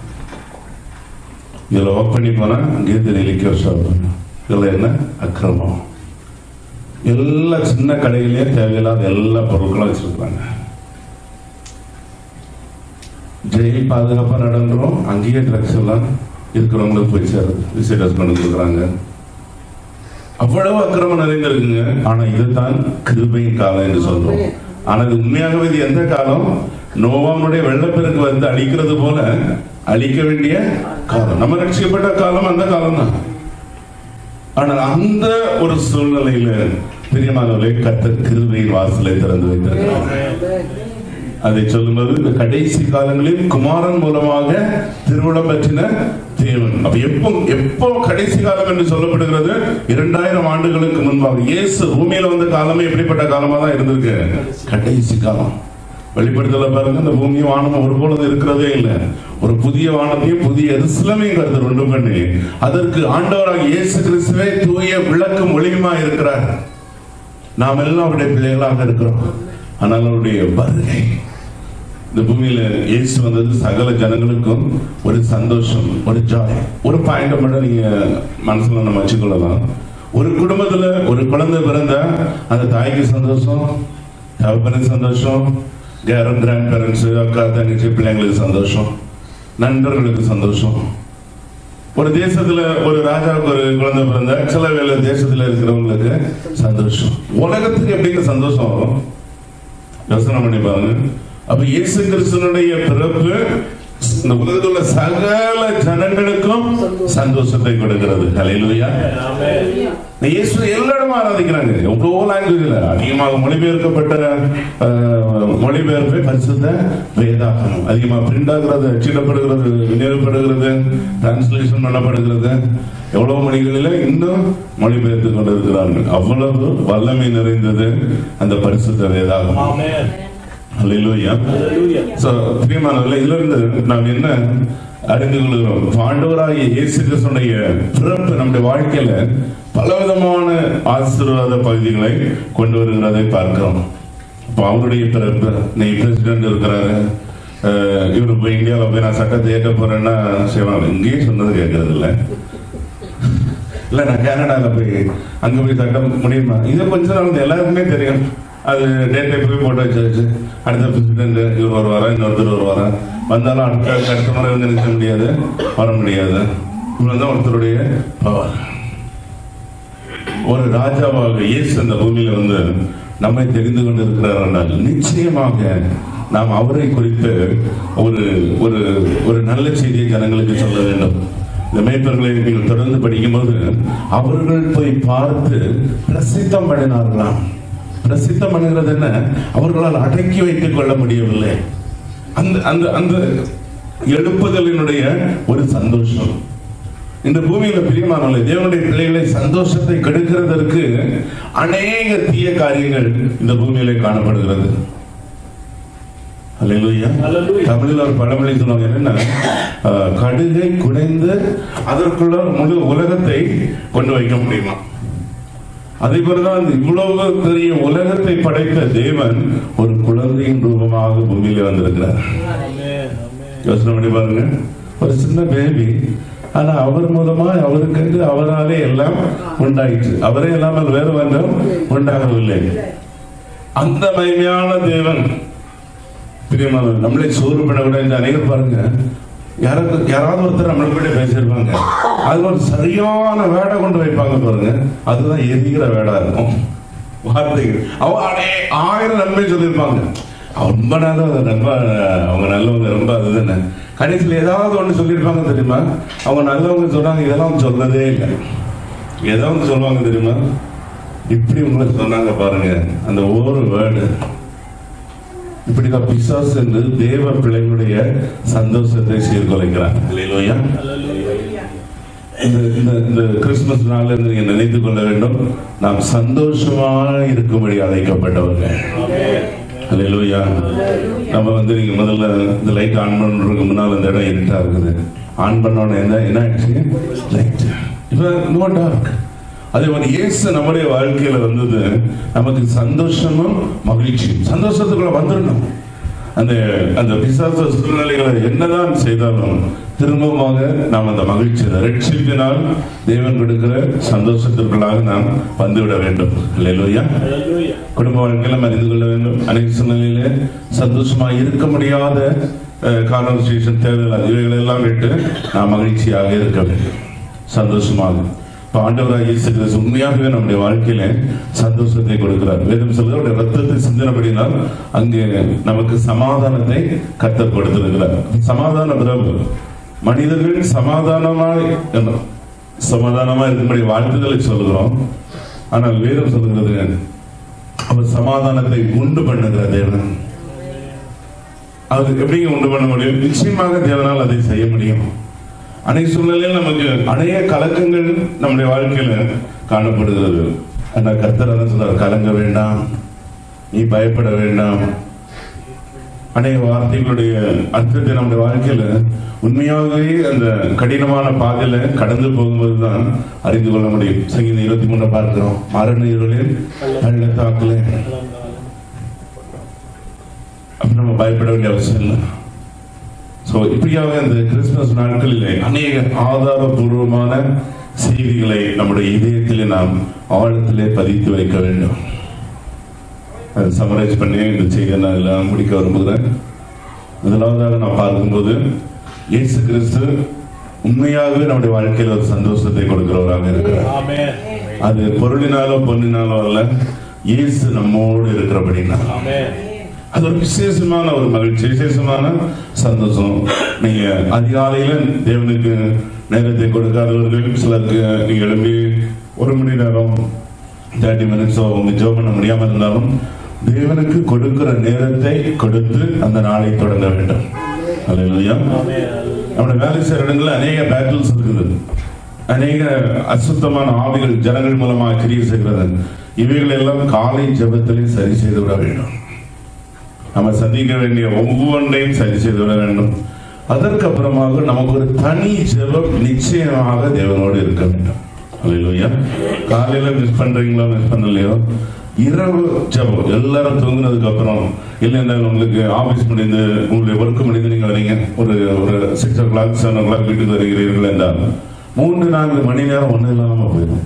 இதுல ஒர்க் பண்ணி போனா கீதை இலக்கிய இதுல என்ன அக்கிரமம் எல்லா சின்ன கடையிலேயே தேவையில்லாத எல்லா பொருட்களும் வச்சிருக்காங்க ஜெயில் பாதுகாப்பா நடந்துரும் அங்கேயே ட்ரக்ஸ் எல்லாம் இருக்கிறவங்களுக்கு போய் சேருது விசிட்டர்ஸ் கொண்டு கொடுக்குறாங்க அவ்வளவு அக்கிரமம் நிறைந்திருக்குங்க ஆனா இதுதான் கிருபையின் காலம் என்று சொல்றோம் ஆனா இது உண்மையாகவே இது எந்த காலம் நோவாமுடைய வெள்ளப்பெருக்கு வந்து அழிக்கிறது போல அழிக்க வேண்டிய காலம் நம்ம ரட்சிக்கப்பட்ட காலம் அந்த காலம் தான் ஆனால் அந்த ஒரு சூழ்நிலையில பிரியமானவர்களே கர்த்தர் கிருபையின் வாசலை திறந்து வைத்திருக்கிறார் அதை சொல்லும்போது இந்த கடைசி காலங்களில் குமாரன் மூலமாக திருவிழம் பற்றின தேவன் அப்ப எப்போ எப்போ கடைசி காலம் என்று சொல்லப்படுகிறது இரண்டாயிரம் ஆண்டுகளுக்கு முன்பாக இயேசு பூமியில வந்த காலமே எப்படிப்பட்ட காலமா தான் இருந்திருக்கு கடைசி காலம் வெளிப்படுத்தல பாருங்க இந்த பூமியும் வானமும் ஒரு பொழுது இருக்கிறதே இல்லை ஒரு புதிய வானத்தையும் புதிய எருசலமையும் கருத்து உண்டு பண்ணி அதற்கு ஆண்டவராக இயேசு கிறிஸ்துவே தூய விளக்கும் ஒளியுமா இருக்கிறார் நாம் எல்லாம் அவருடைய பிள்ளைகளாக இருக்கிறோம் ஆனால் அவருடைய வருகை இந்த பூமியில இயேசு வந்தது சகல ஜனங்களுக்கும் ஒரு சந்தோஷம் ஒரு ஜாய் ஒரு பாயிண்ட் மட்டும் நீங்க மனசுல நம்ம வச்சுக்கொள்ளலாம் ஒரு குடும்பத்துல ஒரு குழந்தை பிறந்தா அந்த தாய்க்கு சந்தோஷம் தகப்பனுக்கு சந்தோஷம் கிராண்ட் பேரண்ட்ஸ் அக்கா தங்கச்சி பிள்ளைங்களுக்கு சந்தோஷம் நண்பர்களுக்கு சந்தோஷம் ஒரு தேசத்துல ஒரு ராஜாவுக்கு ஒரு குழந்தை பிறந்த சில வேலை தேசத்துல இருக்கிறவங்களுக்கு சந்தோஷம் உலகத்துக்கு எப்படிங்க சந்தோஷம் வரும் யோசனை பண்ணி பாருங்க அப்ப இயேசு கிறிஸ்துவனுடைய பிறப்பு இந்த உலகத்தில் உள்ள சகல ஜனங்களுக்கும் சந்தோஷத்தை கொடுக்கிறது ஹalleluya இந்த இயேசு எல்லா இடமும் ஆராதிக்கிறாங்க எவ்வளோ லாங்குவேஜ்ல அதிகமாக மொழிபெயர்க்கப்பட்ட அஹ், மொழிபெயர்ப்பை பரிசுத்த வேதாகமம் அதிகமாக பிரிண்ட் ஆகிறது அச்சிடப்படுகிறது விநியோகப்படுகிறது டிரான்ஸ்லேஷன் பண்ணப்படுகிறது எவ்வளவு மொழிகளில் இன்னும் மொழிபெயர்த்து கொண்டிருக்கிறார்கள் அவ்வளவு வல்லமை நிறைந்தது அந்த பரிசுத்த வேதாகமம் அல்லேலூயா சோ பிரியமானவர்களே இதுல இருந்து நாம் என்ன அறிந்து கொள்கிறோம் ஆண்டவராகிய இயேசு கிறிஸ்துடைய பிறப்பு நம்முடைய வாழ்க்கையில பலவிதமான ஆசீர்வாத பகுதிகளை கொண்டு வருகிறதை பார்க்கிறோம் அப்ப அவருடைய பிறப்பு நீ பிரசிடென்ட் இருக்கிறாரு அஹ், இவரு போய் இந்தியாவில் போய் நான் சட்டத்தை ஏற்க போறேன்னா செய்வாங்க இங்கேயே சொன்னது கேட்கறது இல்லை இல்ல நான் கனடால போய் அங்க போய் சட்டம் முடியுமா இது கொஞ்ச நாள் வந்து எல்லாருக்குமே தெரியும் அது டேட்டை போய் போட்டு வச்சாச்சு அடுத்த பிரசிடென்ட் இவர் வருவாரா இன்னொருத்தர் வருவாரா வந்தாலும் அடுத்த அடுத்த முறை வந்து நிற்க முடியாது வர முடியாது இவ்வளவுதான் ஒருத்தருடைய பவர் ஒரு ராஜாவாக இயேசு அந்த பூமியில வந்து நம்மை தெரிந்து கொண்டிருக்கிறார் என்றால் நிச்சயமாக நாம் அவரை குறித்து ஒரு ஒரு ஒரு நல்ல செய்தியை ஜனங்களுக்கு சொல்ல வேண்டும் இந்த மேய்ப்பர்களை நீங்கள் தொடர்ந்து படிக்கும்போது அவர்கள் போய் பார்த்து பிரசித்தம் பண்ணினார்களாம் பிரசித்தம் பண்ணுகிறது என்ன அவர்களால் அடக்கி வைத்துக் கொள்ள முடியவில்லை அந்த அந்த அந்த எழுப்புதலினுடைய ஒரு சந்தோஷம் இந்த பூமியில பிரியமானவர்களே தேவனுடைய பிள்ளைகளை சந்தோஷத்தை கெடுக்கிறதற்கு அநேக தீய காரியங்கள் இந்த பூமியிலே காணப்படுகிறது அல்லேலூயா அல்லேலூயா. தமிழில் ஒரு பழமொழி சொல்லுவாங்க என்னன்னா அஹ், கடுகை குடைந்து அதற்குள்ள முழு உலகத்தை கொண்டு வைக்க முடியுமா அதே போலதான் இந்த இவ்வளவு பெரிய உலகத்தை படைத்த தேவன் ஒரு குழந்தையின் ரூபமாக பூமியில வந்திருக்கிறார் யோசனை பண்ணி பாருங்க ஒரு சின்ன பேபி ஆனா அவர் மூலமா அவருக்கு அவராலே எல்லாம் உண்டாயிற்று அவரே இல்லாமல் வேறு ஒன்றும் உண்டாகவில்லை அந்த மகிமையான தேவன் பிரியமானவர் நம்மளை சோறு பண்ண விட இந்த அநேகர் பாருங்க யாராவது யாராவது ஒருத்தர் நம்மளை கூட பேசியிருப்பாங்க அது ஒரு சரியான வேடை கொண்டு வைப்பாங்க பாருங்க அதுதான் எரிகிற வேடா இருக்கும் வார்த்தைகள் அவ அடே ஆயிரம் நன்மை சொல்லியிருப்பாங்க அவ ரொம்ப நல்ல ரொம்ப அவங்க நல்லவங்க ரொம்ப அதுதானே கடைசியில் ஏதாவது ஒன்று சொல்லியிருப்பாங்க தெரியுமா அவங்க நல்லவங்க சொன்னாங்க இதெல்லாம் சொல்லதே இல்லை ஏதோ ஒன்று சொல்லுவாங்க தெரியுமா இப்படி உங்களுக்கு சொன்னாங்க பாருங்க அந்த ஒவ்வொரு வேர்டு இப்படிதான் பிசாசு என்று தேவ பிள்ளைகளுடைய சந்தோஷத்தை சீர்குலைக்கிறார் இல்லையா இந்த இந்த இந்த கிறிஸ்துமஸ் நாள்ல இருந்து நீங்க நினைத்துக் கொள்ள வேண்டும் நாம் சந்தோஷமாக இருக்கும்படி அழைக்கப்பட்டவர்கள் அல்லேலூயா நம்ம வந்து நீங்க முதல்ல இந்த லைட் ஆன் பண்றதுக்கு முன்னால் இந்த இடம் இருட்டா இருக்குது ஆன் பண்ண உடனே என்ன என்ன ஆயிடுச்சு லைட் இப்ப நோ டார்க் அதே மாதிரி இயேசு நம்முடைய வாழ்க்கையில வந்தது நமக்கு சந்தோஷமும் மகிழ்ச்சியும் சந்தோஷத்துக்குள்ள வந்துடணும் அந்த அந்த பிசாச சூழ்நிலைகளை என்னதான் செய்தாலும் திரும்பமாக நாம் அந்த மகிழ்ச்சி ரட்சிப்பினால் தேவன் கொடுக்கிற சந்தோஷத்திற்குள்ளாக நாம் வந்துவிட வேண்டும் இல்லையா குடும்ப வாழ்க்கையில அறிந்து கொள்ள வேண்டும் அனைத்து சூழ்நிலையில சந்தோஷமா இருக்க முடியாத கான்வர்சேஷன் தேவையில்லை இவைகளை எல்லாம் விட்டு நாம் மகிழ்ச்சியாக இருக்க வேண்டும் சந்தோஷமாக இப்ப ஆண்டவராக இயேசு கிறிஸ்து உண்மையாகவே நம்முடைய வாழ்க்கையில சந்தோஷத்தை கொடுக்கிறார் வேதம் சொல்லுது அவருடைய ரத்தத்தை சிந்தனப்படினால் அங்கே நமக்கு சமாதானத்தை கத்தர் கொடுத்திருக்கிறார் சமாதான பிரபு மனிதர்கள் சமாதானமாய் என்ன? சமாதானமா இருக்கும்படி வாழ்த்துதலை சொல்லுகிறோம் ஆனால் வேதம் சொல்லுகிறது அவர் சமாதானத்தை உண்டு பண்ணுகிற தேவன் அது எப்படிங்க உண்டு பண்ண முடியும் நிச்சயமாக தேவனால் அதை செய்ய முடியும் அனைத்து சூழ்நிலையில் நமக்கு அநேக கலக்கங்கள் நம்முடைய வாழ்க்கையில காணப்படுகிறது அந்த கர்த்தர் என்ன சொல்றார் கலங்க வேண்டாம் நீ பயப்பட வேண்டாம் அநேக வார்த்தைகளுடைய அர்த்தத்தை நம்முடைய வாழ்க்கையில உண்மையாகவே அந்த கடினமான பாதையில கடந்து போகும்போது தான் அறிந்து கொள்ள முடியும் சங்கீதம் இருபத்தி மூணு பார்க்கிறோம் மரண இருளில் பள்ளத்தாக்கிலே அப்ப நம்ம பயப்பட வேண்டிய அவசியம் இல்லை ஸோ இப்படியாக இந்த கிறிஸ்துமஸ் நாட்களிலே அநேக ஆதாரபூர்வமான செய்திகளை நம்முடைய இதயத்திலே நாம் ஆழத்திலே பதித்து வைக்க வேண்டும் அதை சமரைஸ் பண்ணி இந்த செய்தியை நான் எல்லாம் முடிக்க விரும்புகிறேன் முதலாவதாக நான் பார்க்கும்போது இயேசு கிறிஸ்து உண்மையாகவே நம்முடைய வாழ்க்கையில் ஒரு சந்தோஷத்தை கொடுக்கிறவராக இருக்கிறார் Amen. அது பொருளினாலோ பொன்னினாலோ அல்ல இயேசு நம்மோடு இருக்கிறபடினா Amen. அது ஒரு விசேஷமான ஒரு மகிழ்ச்சி விசேஷமான சந்தோஷம் நீங்க அதிகாலையில தேவனுக்கு நேரத்தை கொடுக்காதவர்கள் சிலருக்கு நீங்க எழும்பி ஒரு மணி நேரம் தேர்ட்டி மினிட்ஸோ உங்க ஜோம் பண்ண முடியாம இருந்தாலும் தேவனுக்கு கொடுக்கிற நேரத்தை கொடுத்து அந்த நாளை தொடங்க வேண்டும் அல்லையா Amen. நம்முடைய வேலை செய்யற இடங்கள்ல அநேக பேட்டில்ஸ் இருக்குது அநேக அசுத்தமான ஆவிகள் ஜனங்கள் மூலமாக கிரியை செய்கிறது இவைகள் எல்லாம் காலை ஜெபத்திலே சரி செய்து விட வேண்டும் நம்ம சந்திக்க வேண்டிய ஒவ்வொன்றையும் சரி செய்து விட வேண்டும் அதற்கு அப்புறமாக நமக்கு ஒரு தனி ஜெபம் நிச்சயமாக தேவனோடு இருக்க வேண்டும் அல்லையா காலையில மிஸ் பண்றீங்களோ மிஸ் பண்ணலையோ இரவு ஜெபம் எல்லாரும் தூங்குனதுக்கு அப்புறம் இல்லைன்னா உங்களுக்கு ஆபீஸ் முடிந்து உங்களுடைய ஒர்க் முடிந்து நீங்க வரீங்க ஒரு ஒரு six o'clock seven o'clock வீட்டுக்கு வருகிறீர்கள் என்றால் மூன்று நான்கு மணி நேரம் ஒன்றும் இல்லாம போயிடும்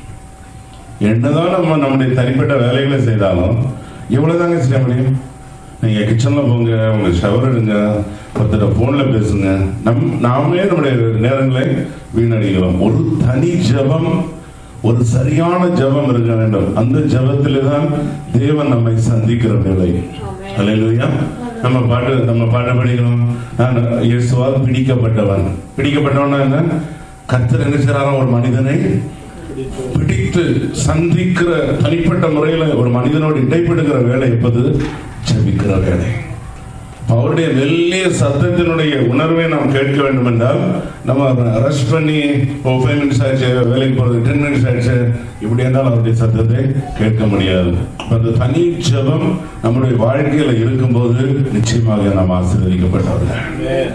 என்னதான் நம்ம நம்முடைய தனிப்பட்ட வேலைகளை செய்தாலும் எவ்வளவுதாங்க செய்ய முடியும் நீங்க கிச்சன்ல போங்க உங்க ஷவர் எடுங்க ஒருத்தர் போன்ல பேசுங்க நம் நாமே நம்முடைய நேரங்களை வீணடிக்கிறோம் ஒரு தனி ஜெபம் ஒரு சரியான ஜெபம் இருக்க வேண்டும் அந்த ஜெபத்திலே தான் தேவன் நம்மை சந்திக்கிற வேலை அல்லேலூயா நம்ம பாட்டு நம்ம பாட்டு படிக்கணும் நான் இயேசுவால் பிடிக்கப்பட்டவன் பிடிக்கப்பட்டவன் என்ன கர்த்தர் என்ன செய்றாரோ ஒரு மனிதனை பிடித்து சந்திக்கிற தனிப்பட்ட முறையில ஒரு மனிதனோடு இடைப்படுகிற வேலை எப்பது ஜெபிக்கிற வேலை அவருடைய மெல்லிய சத்தத்தினுடைய உணர்வை நாம் கேட்க வேண்டும் என்றால் நம்ம ரஷ் பண்ணி ஓ ஃபைவ் மினிட்ஸ் ஆயிடுச்சு வேலைக்கு போறது டென் மினிட்ஸ் ஆயிடுச்சு இப்படி இருந்தால் அவருடைய சத்தத்தை கேட்க முடியாது அந்த தனி ஜெபம் நம்முடைய வாழ்க்கையில இருக்கும்போது நிச்சயமாக நாம் ஆசீர்வதிக்கப்பட்டவர்கள் Amen.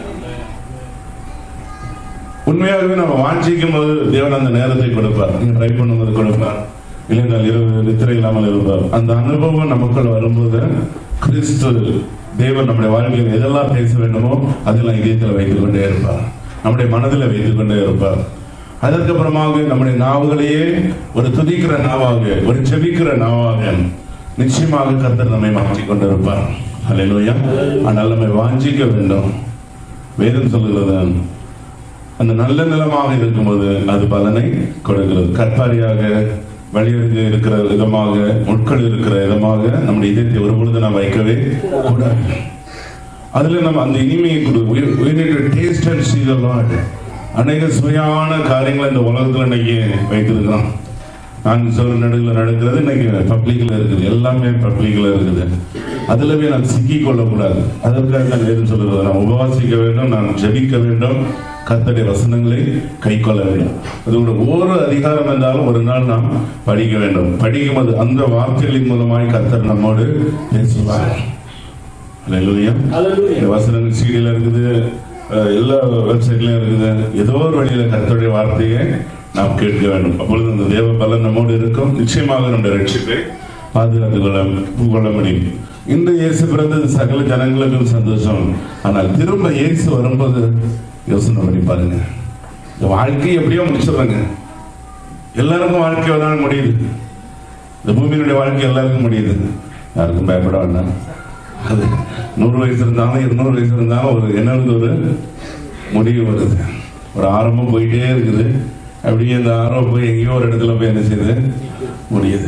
உண்மையாகவே நம்ம வாஞ்சிக்கும் போது தேவன் அந்த நேரத்தை கொடுப்பார் நீங்க ட்ரை பண்ணும்போது கொடுப்பார் இல்லைன்றால் இரவு நித்திரை இல்லாமல் இருப்பார் அந்த அனுபவம் நமக்குள் வரும்போது கிறிஸ்து தேவன் நம்முடைய வாழ்க்கையில் எதெல்லாம் பேச வேண்டுமோ அதெல்லாம் இதயத்தில் வைத்துக் கொண்டே இருப்பார் நம்முடைய மனதில் வைத்துக் கொண்டே இருப்பார் அதற்கப்புறமாக நம்முடைய நாவுகளையே ஒரு துதிக்கிற நாவாக ஒரு செபிக்கிற நாவாக நிச்சயமாக கர்த்தர் நம்மை மாற்றிக் கொண்டிருப்பார் அல்லேலூயா ஆனால் நம்மை வாஞ்சிக்க வேண்டும் வேதம் சொல்லுகிறது அந்த நல்ல நிலமாக இருக்கும்போது அது பலனை கொடுக்கிறது கற்பாரியாக வழியிற்கு இருக்கிற விதமாக முட்கள் இருக்கிற விதமாக நம்முடைய இதயத்தை ஒரு பொழுது நாம் வைக்கவே கூடாது அதுல நம்ம அந்த இனிமையை கொடு taste and see the Lord அநேக சுவையான காரியங்களை இந்த உலகத்துல இன்னைக்கு வைத்திருக்கிறோம் நான் சொல்ற நடுவில் நடக்கிறது இன்னைக்கு பப்ளிக்ல இருக்குது எல்லாமே பப்ளிக்ல இருக்குது அதுல போய் நான் சிக்கிக் கொள்ளக்கூடாது அதற்காக நான் வேதம் சொல்லுறது நான் உபவாசிக்க வேண்டும் நான் ஜெபிக்க வேண்டும் கர்த்தருடைய வசனங்களை கை கொள்ள வேண்டும் அதோட ஒவ்வொரு அதிகாரம் என்றாலும் ஒரு நாள் நாம் படிக்க வேண்டும் படிக்கும் போது அந்த வார்த்தைகளின் மூலமாய் கர்த்தர் நம்மோடு பேசுவார் Hallelujah. Hallelujah. இந்த வசனங்கள் சீடியில் இருக்குது அஹ், எல்லா வெப்சைட்லயும் இருக்குது ஏதோ ஒரு வழியில கர்த்தருடைய வார்த்தையை நாம் கேட்க வேண்டும் அப்பொழுது அந்த தேவ பலன் நம்மோடு இருக்கும் நிச்சயமாக நம்முடைய ரட்சிப்பை பாதுகாத்துக் கொள்ள கொள்ள முடியும் இந்த இயேசு பிறந்தது சகல ஜனங்களுக்கும் சந்தோஷம் ஆனால் திரும்ப இயேசு வரும்போது யோசனை பண்ணி பாருங்க இந்த வாழ்க்கை எப்படியோ முடிச்சிடுறாங்க எல்லாருக்கும் வாழ்க்கை ஒரு நாள் முடியுது இந்த பூமியினுடைய வாழ்க்கை எல்லாருக்கும் முடியுது யாருக்கும் பயப்பட வேண்டாம் அது நூறு வயசு இருந்தாலும் இருநூறு வயசு இருந்தாலும் ஒரு என்னது ஒரு முடிவு வருது ஒரு ஆரம்பம் போயிட்டே இருக்குது அப்படியே இந்த ஆரம்பம் போய் எங்கேயோ ஒரு இடத்துல போய் என்ன செய்யுது முடியுது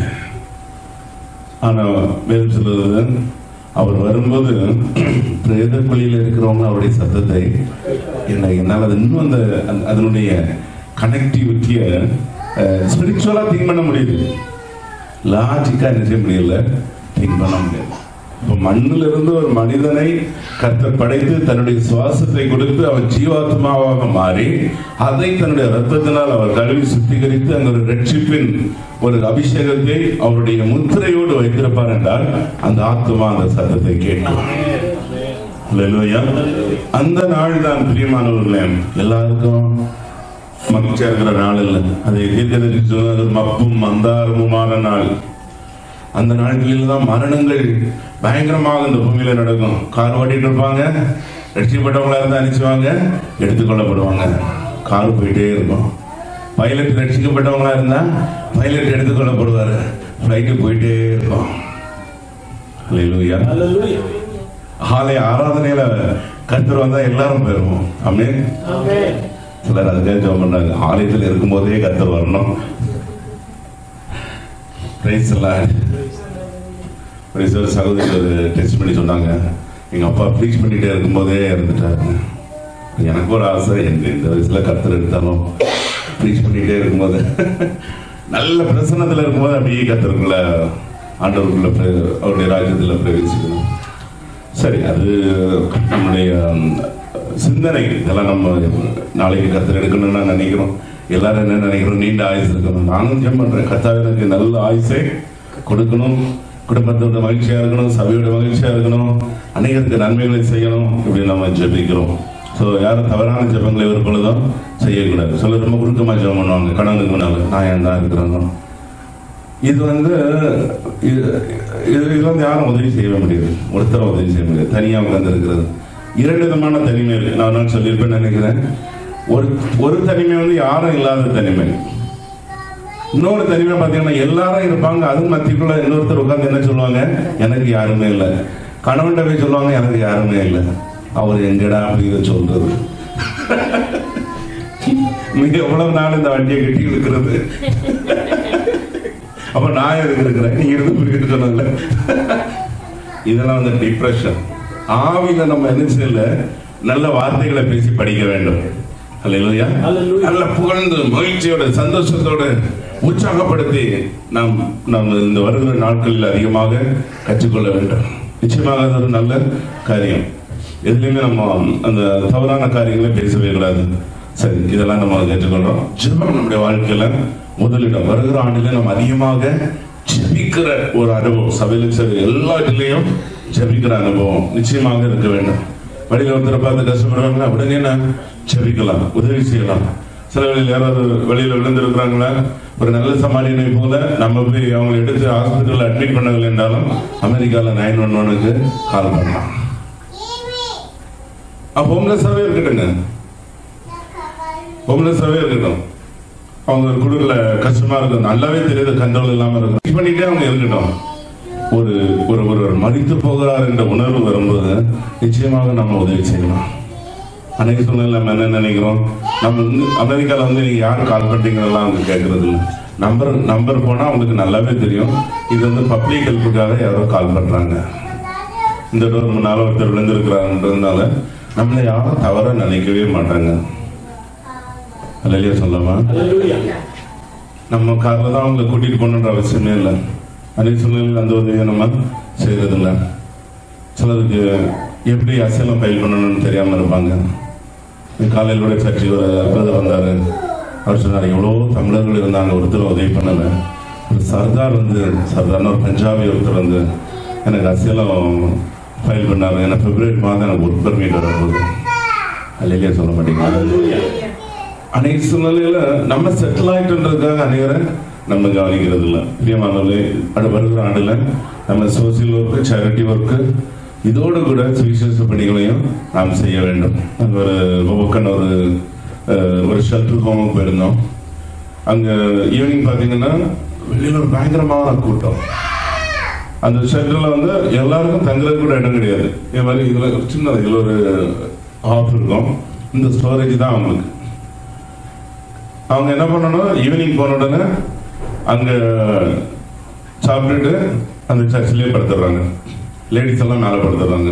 ஆனா வேதம் சொல்லுறது அவர் வரும்போது பிரேத குழியில் இருக்கிறவங்க அவருடைய சத்தத்தை என்ன என்னால் அது இன்னும் அந்த அந்த- அதனுடைய கனெக்டிவிட்டியை ஸ்பிரிச்சுவலா திங்க் பண்ண முடியுது லாஜிக்கா என்ன செய்ய முடியல திங்க் பண்ண முடியாது இப்ப மண்ணில் இருந்து ஒரு மனிதனை கர்த்தர் படைத்து தன்னுடைய சுவாசத்தை கொடுத்து அவர் ஜீவாத்மாவாக மாறி அதை தன்னுடைய ரத்தத்தினால் அவர் கழுவி சுத்திகரித்து அங்க ஒரு ரட்சிப்பின் ஒரு அபிஷேகத்தை அவருடைய முத்திரையோடு வைத்திருப்பார் என்றால் அந்த ஆத்மா அந்த சத்தத்தை கேட்கும் அல்லேலூயா. அந்த நாள் தான் பிரியமானவர்களே எல்லாருக்கும் மகிழ்ச்சியா இருக்கிற நாள் இல்லை அதை தீர்க்கதரிசி சொன்னது மப்பும் மந்தாரமுமான நாள் அந்த நாட்களில் தான் மரணங்கள் பயங்கரமாக இந்த பூமியில நடக்கும் கார் ஓட்டிட்டு இருப்பாங்க ரட்சிக்கப்பட்டவங்களா இருந்தா அனுப்பிச்சுவாங்க எடுத்துக்கொள்ளப்படுவாங்க கார் போயிட்டே இருக்கும் பைலட் ரட்சிக்கப்பட்டவங்களா இருந்தா பைலட் எடுத்துக்கொள்ளப்படுவாரு ஃப்ளைட்டு போயிட்டே இருக்கும் அல்லேலூயா Hallelujah. ஆலய ஆராதனையில கர்த்தர் வந்தா எல்லாரும் போயிருவோம் ஆமென் Amen. சிலர் அதுக்காக ஜெபம் பண்றாங்க ஆலயத்தில் இருக்கும்போதே கர்த்தர் வரணும் பிரைஸ் எல்லாம் ஒரு சகோதரி ஒரு டெஸ்ட் பண்ணி சொன்னாங்க எங்க அப்பா ப்ரீச் பண்ணிட்டே இருக்கும்போதே இறந்துட்டாரு எனக்கு ஒரு ஆசை எங்க இந்த வயசுல கர்த்தர் எடுத்தாலும் ப்ரீச் பண்ணிட்டே இருக்கும்போது நல்ல பிரசன்னத்துல இருக்கும்போது அப்படியே கர்த்தருக்குள்ள ஆண்டவருக்குள்ள பிர- அவருடைய ராஜ்யத்துல பிரவேசிக்கணும் சரி அது நம்முடைய ம், சிந்தனை இதெல்லாம் நம்ம நாளைக்கு கத்தர் எடுக்கணும்னு நான் நினைக்கிறோம் எல்லாரும் என்ன நினைக்கிறோம் நீண்ட ஆயுசு இருக்கணும் நானும் ஜெம் பண்றேன் கத்தாவே எனக்கு நல்ல ஆயுசை கொடுக்கணும் குடும்பத்தோட மகிழ்ச்சியா இருக்கணும் சபையோட மகிழ்ச்சியா இருக்கணும் அநேகருக்கு நன்மைகளை செய்யணும் இப்படி நம்ம ஜெபிக்கிறோம் ஸோ யாரும் தவறான ஜெபங்களை ஒரு பொழுதும் செய்யக்கூடாது சிலர் ரொம்ப குறுக்கமா ஜெபம் பண்ணுவாங்க கடனுக்கு முன்னால நான் ஏன் தான் இருக்கிறேனோ இது வந்து இது இது- இது வந்து யாரும் உதவி செய்ய முடியாது ஒருத்தர் உதவி செய்ய முடியாது தனியா உட்கார்ந்து இருக்கிறது இரண்டு விதமான தனிமை இருக்கு நான் நான் சொல்லியிருப்பேன் நினைக்கிறேன் ஒரு ஒரு தனிமை வந்து யாரும் இல்லாத தனிமை இன்னொரு தனிமை பார்த்தீங்கன்னா எல்லாரும் இருப்பாங்க அது மத்திக்குள்ள இன்னொருத்தர் உட்கார்ந்து என்ன சொல்லுவாங்க எனக்கு யாருமே இல்லை கணவன்கிட்ட போய் சொல்லுவாங்க எனக்கு யாருமே இல்லை அவர் எங்கடா அப்படின்னு சொல்றது நீங்க எவ்வளவு நாள் இந்த வண்டியை கட்டி இருக்கிறது அப்ப நான் எதுக்கு இருக்கிறேன் நீங்க இருந்து புரியுது சொன்னல இதெல்லாம் வந்து டிப்ரெஷன் ஆவியில நம்ம என்ன செய்யல நல்ல வார்த்தைகளை பேசி படிக்க வேண்டும் அல்லேலூயா Hallelujah. நல்ல புகழ்ந்து மகிழ்ச்சியோட சந்தோஷத்தோட உற்சாகப்படுத்தி நாம் நாம் இந்த வருகிற நாட்களில் அதிகமாக கற்றுக்கொள்ள வேண்டும் நிச்சயமாக அது ஒரு நல்ல காரியம் எதுலையுமே நம்ம அந்த தவறான காரியங்களை பேசவே கூடாது சரி இதெல்லாம் நம்ம கேட்டுக்கொள்றோம் ஜெபம் நம்முடைய வாழ்க்கையில முதலிடம் வருகிற ஆண்டில நம்ம அதிகமாக ஜெபிக்கிற ஒரு அனுபவம் சபையில சரி எல்லாத்திலையும் ஜெபிக்கிற அனுபவம் நிச்சயமாக இருக்க வேண்டும் வழியில் ஒருத்தரை பார்த்து கஷ்டப்படுறாங்களா உடனே நான் ஜெபிக்கலாம் உதவி செய்யலாம் சில வேளையில் யாராவது வெளியில விழுந்திருக்கிறாங்களா ஒரு நல்ல சமாளியனை போல நம்ம போய் அவங்களை எடுத்து ஹாஸ்பிட்டல் அட்மிட் பண்ணவில்லை என்றாலும் அமெரிக்கால நைன் ஒன் ஒனுக்கு கால் பண்ணலாம் ஹோம்லெஸ்ஸாவே இருக்கட்டுங்க ஹோம்லெஸ்ஸாவே இருக்கட்டும் அவங்க ஒரு குளிர்ல கஷ்டமா இருக்கும் நல்லாவே தெரியுது கண்ட்ரோல் இல்லாம இருக்கும் Fix பண்ணிட்டே அவங்க இருக்கட்டும் ஒரு ஒரு ஒருவர் மடித்து போகிறார் என்ற உணர்வு வரும்போது நிச்சயமாக நம்ம உதவி செய்யலாம் அன்னைக்கு சூழ்நிலை நம்ம என்ன நினைக்கிறோம் நம்ம வந்து அமெரிக்கால வந்து நீங்க யார் கால் பண்றீங்கலாம் அவங்க கேட்கறது இல்லை நம்பர் நம்பர் போனா அவங்களுக்கு நல்லாவே தெரியும் இது வந்து பப்ளிக் ஹெல்ப்புக்காக யாரோ கால் பண்றாங்க இந்த டோர் முன்னால ஒருத்தர் விழுந்திருக்கிறான்றதுனால நம்மளை யாரும் தவற நினைக்கவே மாட்டாங்க அல்லையா சொல்லமா Hallelujah. நம்ம கார்ல தான் அவங்களை கூட்டிட்டு போகணுன்ற அவசியமே இல்லை அதே சூழ்நிலையில் அந்த உதவியை நம்ம செய்யறது இல்லை சிலருக்கு எப்படி அசைலம் ஃபைல் பண்ணணும்னு தெரியாம இருப்பாங்க காலையில் கூட சர்ச்சைக்கு ஒரு பிரதர் வந்தாரு அவர் சொன்னார் எவ்வளோ தமிழர்கள் இருந்தாங்க ஒருத்தர் உதவி பண்ணல ஒரு சர்தார் வந்து சர்தார்னு ஒரு பஞ்சாபி ஒருத்தர் வந்து எனக்கு அசைலம் ஃபைல் பண்ணாரு எனக்கு பிப்ரவரி மாதம் எனக்கு ஒர்க் பர்மிட் வரும்போது அல்லையா சொல்ல மாட்டீங்க Hallelujah. அநேக சூழ்நிலையில நம்ம செட்டில் ஆயிட்டுன்றதுக்காக அநேகரை நம்ம கவனிக்கிறது இல்லை பிரியமானவர்களே அது வருகிற ஆண்டுல நம்ம சோசியல் ஒர்க்கு சேரிட்டி ஒர்க்கு இதோடு கூட சுவிசேஷ பணிகளையும் நாம் செய்ய வேண்டும் அங்க ஒரு ஒவ்வொக்கன் ஒரு அஹ், ஒரு ஷெல்டர் ஹோமுக்கு போயிருந்தோம் அங்க ஈவினிங் பாத்தீங்கன்னா வெளியில ஒரு பயங்கரமான கூட்டம் அந்த ஷெல்டர்ல வந்து எல்லாருக்கும் தங்குறது கூட இடம் கிடையாது இது மாதிரி இதுல ஒரு சின்ன இதுல ஒரு ஆஃப் இருக்கும் இந்த ஸ்டோரேஜ் தான் அவங்களுக்கு அவங்க என்ன பண்ணணும் ஈவினிங் போன உடனே அங்க சாப்பிட்டுட்டு அந்த சர்ச்சிலேயே படுத்துடுறாங்க லேடிஸ் எல்லாம் மேலே படுத்துடுறாங்க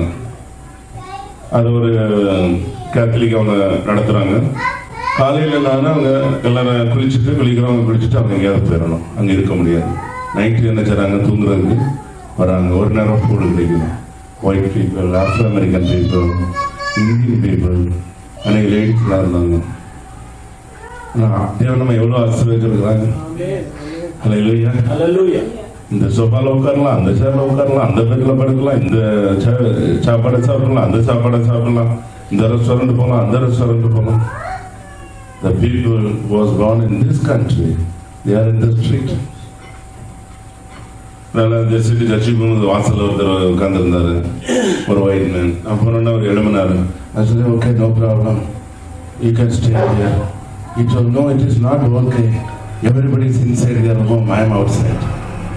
அது ஒரு கேத்தலிக் அவங்க நடத்துறாங்க காலையில் இல்லாத அவங்க எல்லாரும் குளிச்சுட்டு குளிக்கிறவங்க குளிச்சுட்டு அவங்க எங்கேயாவது போயிடணும் அங்க இருக்க முடியாது நைட்டு என்ன செய்றாங்க தூங்குறதுக்கு வராங்க ஒரு நேரம் ஃபுட் கிடைக்கும் white people Afro American people Indian people அன்னைக்கு லேடிஸ்லாம் இருந்தாங்க ஆனா, தேவன் நம்ம எவ்வளவு ஆசீர்வதிச்சிருக்கிறாங்க ஹalleluya Hallelujah. இந்த சோஃபால உட்காரலாம் அந்த சேர்ல உட்காரலாம் அந்த பெட்ல படுக்கலாம் இந்த சா- சாப்பாடை சாப்பிடலாம் அந்த சாப்பாடை சாப்பிடலாம் இந்த ரெஸ்டாரண்ட் போகலாம் அந்த ரெஸ்டாரண்ட் போகலாம் The people was born in this country. They are in the street. அதனால ஜெர்சிட்டு சர்ச்சுக்கு போகும்போது வாசல்ல ஒருத்தர் உட்கார்ந்துருந்தாரு ஒரு ஒயிட் மேன் அப்புறம் அவர் எழுமினாரு actually okay no problem you can stay here it will no it is not okay everybody is inside their home I am outside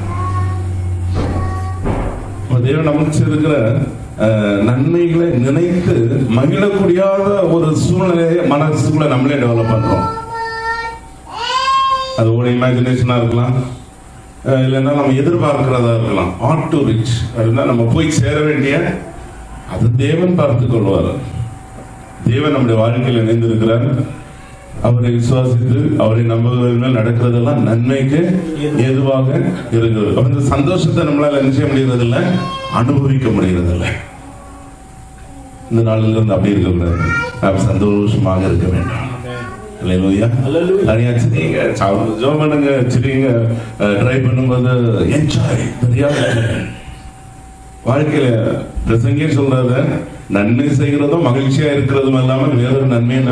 தேவன் நமக்கு இருக்கிற அஹ், நன்மைகளை நினைத்து மகிழக்கூடியாத ஒரு சூழ்நிலையை மனசுக்குள்ள நம்மளே டெவலப் பண்றோம் அது ஒரு இமேஜினேஷனா இருக்கலாம் அஹ், இல்லைன்னா நம்ம எதிர்பார்க்கிறதா இருக்கலாம் ஆட் டு ரிச் அப்படின்னா நம்ம போய் சேர வேண்டிய அது தேவன் பார்த்துக் கொள்வார் தேவன் நம்முடைய வாழ்க்கையில் இணைந்திருக்கிறார் அவரை விசுவாசித்து அவரை நம்புவதன் மேல் நடக்கிறதெல்லாம் நன்மைக்கு ஏதுவாக இருக்கிறது அப்ப இந்த சந்தோஷத்தை நம்மளால என்ன செய்ய முடியறது இல்ல அனுபவிக்க முடியறது இல்ல இந்த நாளில் இருந்து அப்படி இருக்கக்கூடாது நாம் சந்தோஷமாக இருக்க வேண்டும் இல்லையா நிறைய சிரிங்க ஜோம் பண்ணுங்க சிரிங்க ட்ரை பண்ணும்போது என்ஜாய் வாழ்க்கையில பிரசங்கே சொல்றத நன்மை செய்கிறதும் மகிழ்ச்சியா இருக்கிறதும் இல்லாமல் வேறொரு நன்மைன்னா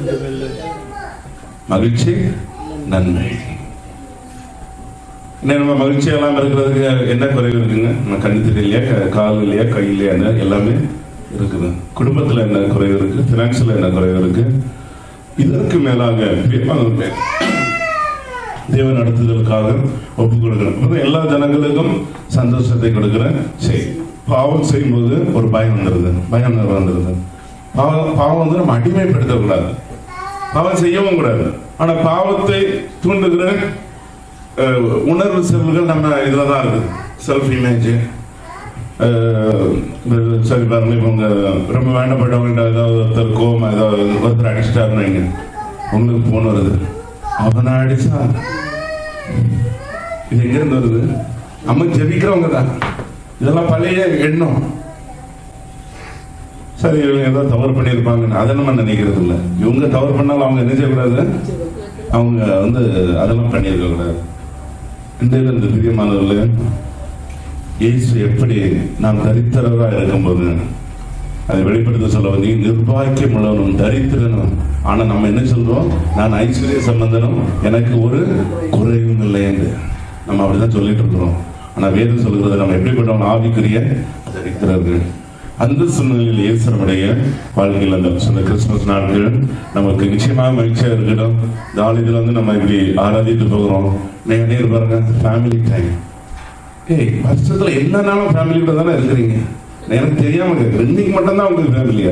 மகிழ்ச்சி நன்மை இன்னும் நம்ம மகிழ்ச்சி எல்லாம் இருக்கிறதுக்கு என்ன குறைவு இருக்குங்க நம்ம கண்ணு தெரியலையா க- கால் இல்லையா கை இல்லையா என்ன எல்லாமே இருக்குது குடும்பத்துல என்ன குறைவு இருக்கு பினான்சியல் என்ன குறைவு இருக்கு இதற்கு மேலாக பிரியமானவர்களே, தேவ நடத்துதலுக்காக ஒப்பு கொடுக்கிறேன் அப்ப எல்லா ஜனங்களுக்கும் சந்தோஷத்தை கொடுக்கிறேன் சரி பாவம் செய்யும்போது ஒரு பயம் வந்துருது பயம் வந்துருது பாவம் பாவம் வந்து நம்ம அடிமைப்படுத்தக்கூடாது பாவம் செய்யவும் கூடாது ஆனா பாவத்தை தூண்டுகிற அஹ், உணர்வு செல்கள் நம்ம இதுல தான் இருக்குது செல்ஃப் இமேஜ் சரி பாருங்க இப்போ உங்க ரொம்ப வேண்டப்பட்டவங்கள்ட்ட ஏதாவது ஒருத்தர் கோவம் ஏதாவது ஒருத்தர் அடிச்சிட்டாருன்னு வைங்க. உங்களுக்கு போன் வருது அவனை அடிச்சா இது எங்க இருந்து வருது நம்ம ஜெபிக்கிறவங்க தான் இதெல்லாம் பழைய எண்ணம் சரி இவங்க ஏதோ தவறு பண்ணியிருப்பாங்கன்னு அதை நம்ம நினைக்கிறது இல்லை இவங்க தவறு பண்ணாலும் அவங்க என்ன செய்யக்கூடாது அவங்க வந்து அதெல்லாம் பண்ணியிருக்க கூடாது இன்றைய இந்த பிரியமானவர்களே இயேசு எப்படி நாம் தரித்திரராக இருக்கும்போது அதை வெளிப்படுத்த சொல்ல வந்து நிர்பாக்கியம் உள்ளவனும் தரித்திரனும் ஆனா நம்ம என்ன சொல்றோம் நான் ஐஸ்வர்ய சம்பந்தனும் எனக்கு ஒரு குறைவும் இல்லை என்று நம்ம அப்படிதான் சொல்லிட்டு இருக்கிறோம் ஆனா வேதம் சொல்கிறது நம்ம எப்படிப்பட்டவன் ஆவிக்குரிய தரித்திரர்கள் அந்த சூழ்நிலையில் இயேசுடைய வாழ்க்கையில் அந்த சொன்ன கிறிஸ்துமஸ் நாட்கள் நமக்கு நிச்சயமாக மகிழ்ச்சியா இருக்கட்டும் தாலிதில் வந்து நம்ம இப்படி ஆராதித்து போகிறோம் நீங்க நேர் பாருங்க ஃபேமிலி டைம் ஏய் வருஷத்துல எல்லா நாளும் ஃபேமிலியோட தானே இருக்கிறீங்க எனக்கு தெரியாம கேட்குறேன் இன்னைக்கு மட்டும்தான் உங்களுக்கு ஃபேமிலியா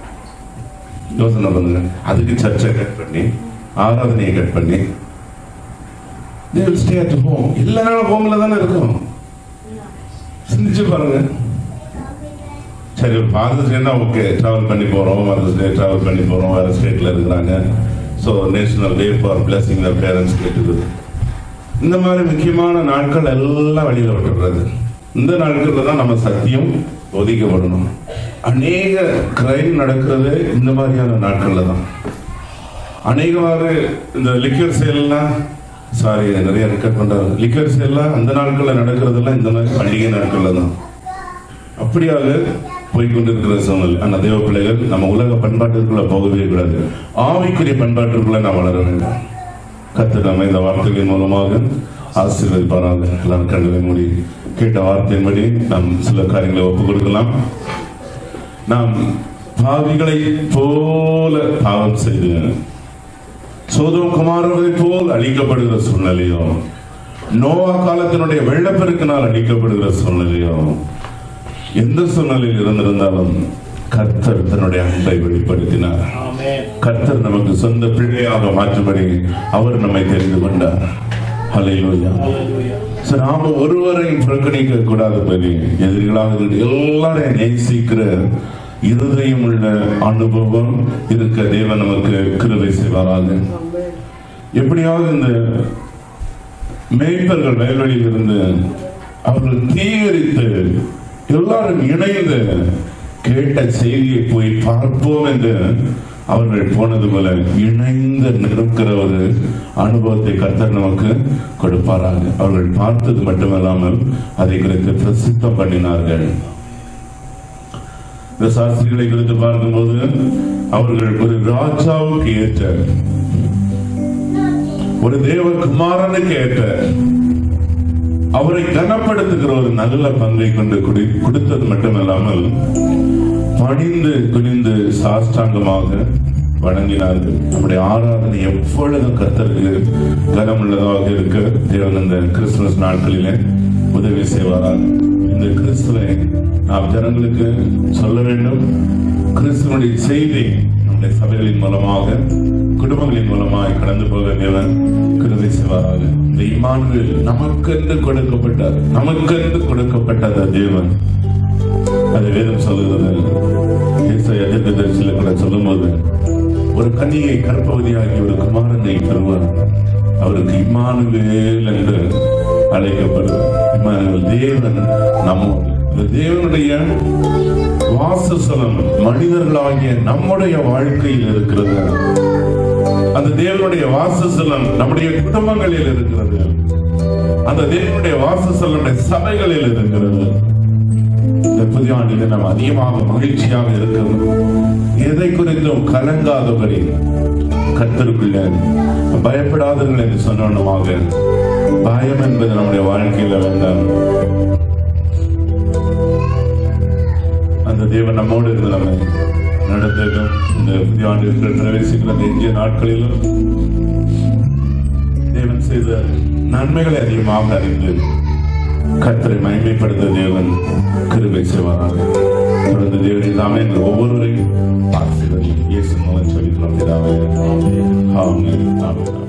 யோசனை பண்ணுங்க அதுக்கு சர்ச்சை கட் பண்ணி ஆராதனையை கட் பண்ணி they will stay at home எல்லா நாளும் ஹோம்ல தானே இருக்கும் சிந்திச்சு பாருங்க சரி ஒரு ஃபாதர்ஸ் டேனா ஓகே ட்ராவல் பண்ணி போறோம் மதர்ஸ் டே ட்ராவல் பண்ணி போறோம் வேற ஸ்டேட்ல இருக்கிறாங்க so national day for blessing the parents கேட்டுது இந்த மாதிரி முக்கியமான நாட்கள் எல்லாம் வெளியில விட்டுறது இந்த நாட்கள்ல தான் நம்ம சத்தியம் ஒதுக்கப்படணும் அநேக கிரைம் நடக்கிறது இந்த மாதிரியான நாட்கள்ல தான் அநேகமாக இந்த லிக்கர் சேல்லாம் சாரி நிறைய ரெக்கார்ட் பண்றாரு லிக்கர் சேல்லாம் அந்த நாட்கள்ல நடக்கிறதெல்லாம் இந்த மாதிரி பண்டிகை நாட்கள்ல தான் அப்படியாக போய்கொண்டிருக்கிற சூழ்நிலை அந்த தேவ பிள்ளைகள் நம்ம உலக பண்பாட்டிற்குள்ள போகவே கூடாது ஆவிக்குரிய பண்பாட்டிற்குள்ள நாம் வளர வேண்டும் கத்து நம்ம இந்த வார்த்தைகளின் மூலமாக ஆசீர்வதிப்பாராக எல்லாரும் கண்களை மூடி கேட்ட வார்த்தையின்படி நாம் சில காரியங்களை ஒப்புக் கொடுக்கலாம் நாம் பாவிகளை போல பாவம் செய்து சோதம் குமாரரை போல் அழிக்கப்படுகிற சூழ்நிலையோ நோவா காலத்தினுடைய வெள்ளப்பெருக்கினால் அழிக்கப்படுகிற சூழ்நிலையோ எந்த சூழ்நிலையில் இருந்திருந்தாலும் கர்த்தர் தன்னுடைய அன்பை வெளிப்படுத்தினார் கர்த்தர் நமக்கு சொந்த பிள்ளையாக மாற்றும்படி அவர் நம்மை தெரிந்து கொண்டார் ஹalleluya சரி நாம ஒருவரையும் புறக்கணிக்க கூடாதபடி எதிரிகளாக இருந்து எல்லாரையும் நேசிக்கிற இருதயம் உள்ள அனுபவம் இருக்க தேவன் நமக்கு கிருபை செய்வாராக எப்படியாவது இந்த மேய்ப்பர்கள் வயல்வெளியில் இருந்து அவர்கள் தீவிரித்து எல்லாரும் இணைந்து கேட்ட செய்தியை போய் பார்ப்போம் என்று அவர்கள் போனது போல இணைந்து நிற்கிற ஒரு அனுபவத்தை கர்த்தர் நமக்கு கொடுப்பாராங்க அவர்கள் பார்த்தது மட்டுமல்லாமல் அதை குறித்து பிரசித்தம் பண்ணினார்கள் இந்த சாஸ்திரிகளை குறித்து பார்க்கும்போது அவர்கள் ஒரு ராஜாவுக்கு ஏற்ற ஒரு தேவ குமாரனுக்கு ஏற்ற அவரை கனப்படுத்துகிற ஒரு நல்ல பங்கை கொண்டு குடி- கொடுத்தது மட்டுமல்லாமல் பணிந்து குனிந்து சாஷ்டாங்கமாக வணங்கினார்கள் நம்முடைய ஆராதனை எப்பொழுதும் கர்த்தருக்கு கனமுள்ளதாக இருக்க தேவன் இந்த கிறிஸ்துமஸ் நாட்களிலே உதவி செய்வாரால் இந்த கிறிஸ்துவை நாம் ஜனங்களுக்கு சொல்ல வேண்டும் கிறிஸ்துவனுடைய செய்தி நம்முடைய சபைகளின் மூலமாக குடும்பங்களின் மூலமாக கடந்து போக தேவன் கிருபை செய்வாராக இந்த இமானுவேல் நமக்கென்று கொடுக்கப்பட்டார் நமக்கென்று கொடுக்கப்பட்டது தேவன் அது வேதம் சொல்லுகிறது ஏசாயா தீர்க்கதரிசியில கூட சொல்லும்போது ஒரு கன்னியை கற்பவதியாகி ஒரு குமாரனை பெறுவார் அவருக்கு இம்மானுவேல் என்று அழைக்கப்படுவார் இம்மானுவேல் தேவன் நம்மோடு இந்த தேவனுடைய வாசஸ்தலம் மனிதர்களாகிய நம்முடைய வாழ்க்கையில் இருக்கிறது அந்த தேவனுடைய வாசஸ்தலம் நம்முடைய குடும்பங்களில் இருக்கிறது அந்த தேவனுடைய வாசஸ்தலம் நம்முடைய சபைகளில் இருக்கிறது இந்த புதிய ஆண்டில் நாம் அதிகமாக மகிழ்ச்சியாக இருக்கிறோம் எதை குறித்தும் கலங்காதபடி கத்தருக்குள்ள பயப்படாதீர்கள் என்று சொன்னவனமாக பயம் என்பது நம்முடைய வாழ்க்கையில வேண்டாம் அந்த தேவன் நம்மோடு இருந்து நம்மை நடத்தட்டும் இந்த புதிய ஆண்டிற்கு பிரவேசிக்கிற அந்த எஞ்சிய நாட்களிலும் தேவன் செய்த நன்மைகளை அதிகமாக அறிந்து கர்த்தரை மகிமைப்படுத்த தேவன் கிருபை செய்வாராக தொடர்ந்து தேவனின் தாமே எங்கள் ஒவ்வொருவரையும் ஆசீர்வதி இயேசு மூலம் சொல்லிக்கிறோம் பிதாவே. ஆமென். ஆமென்.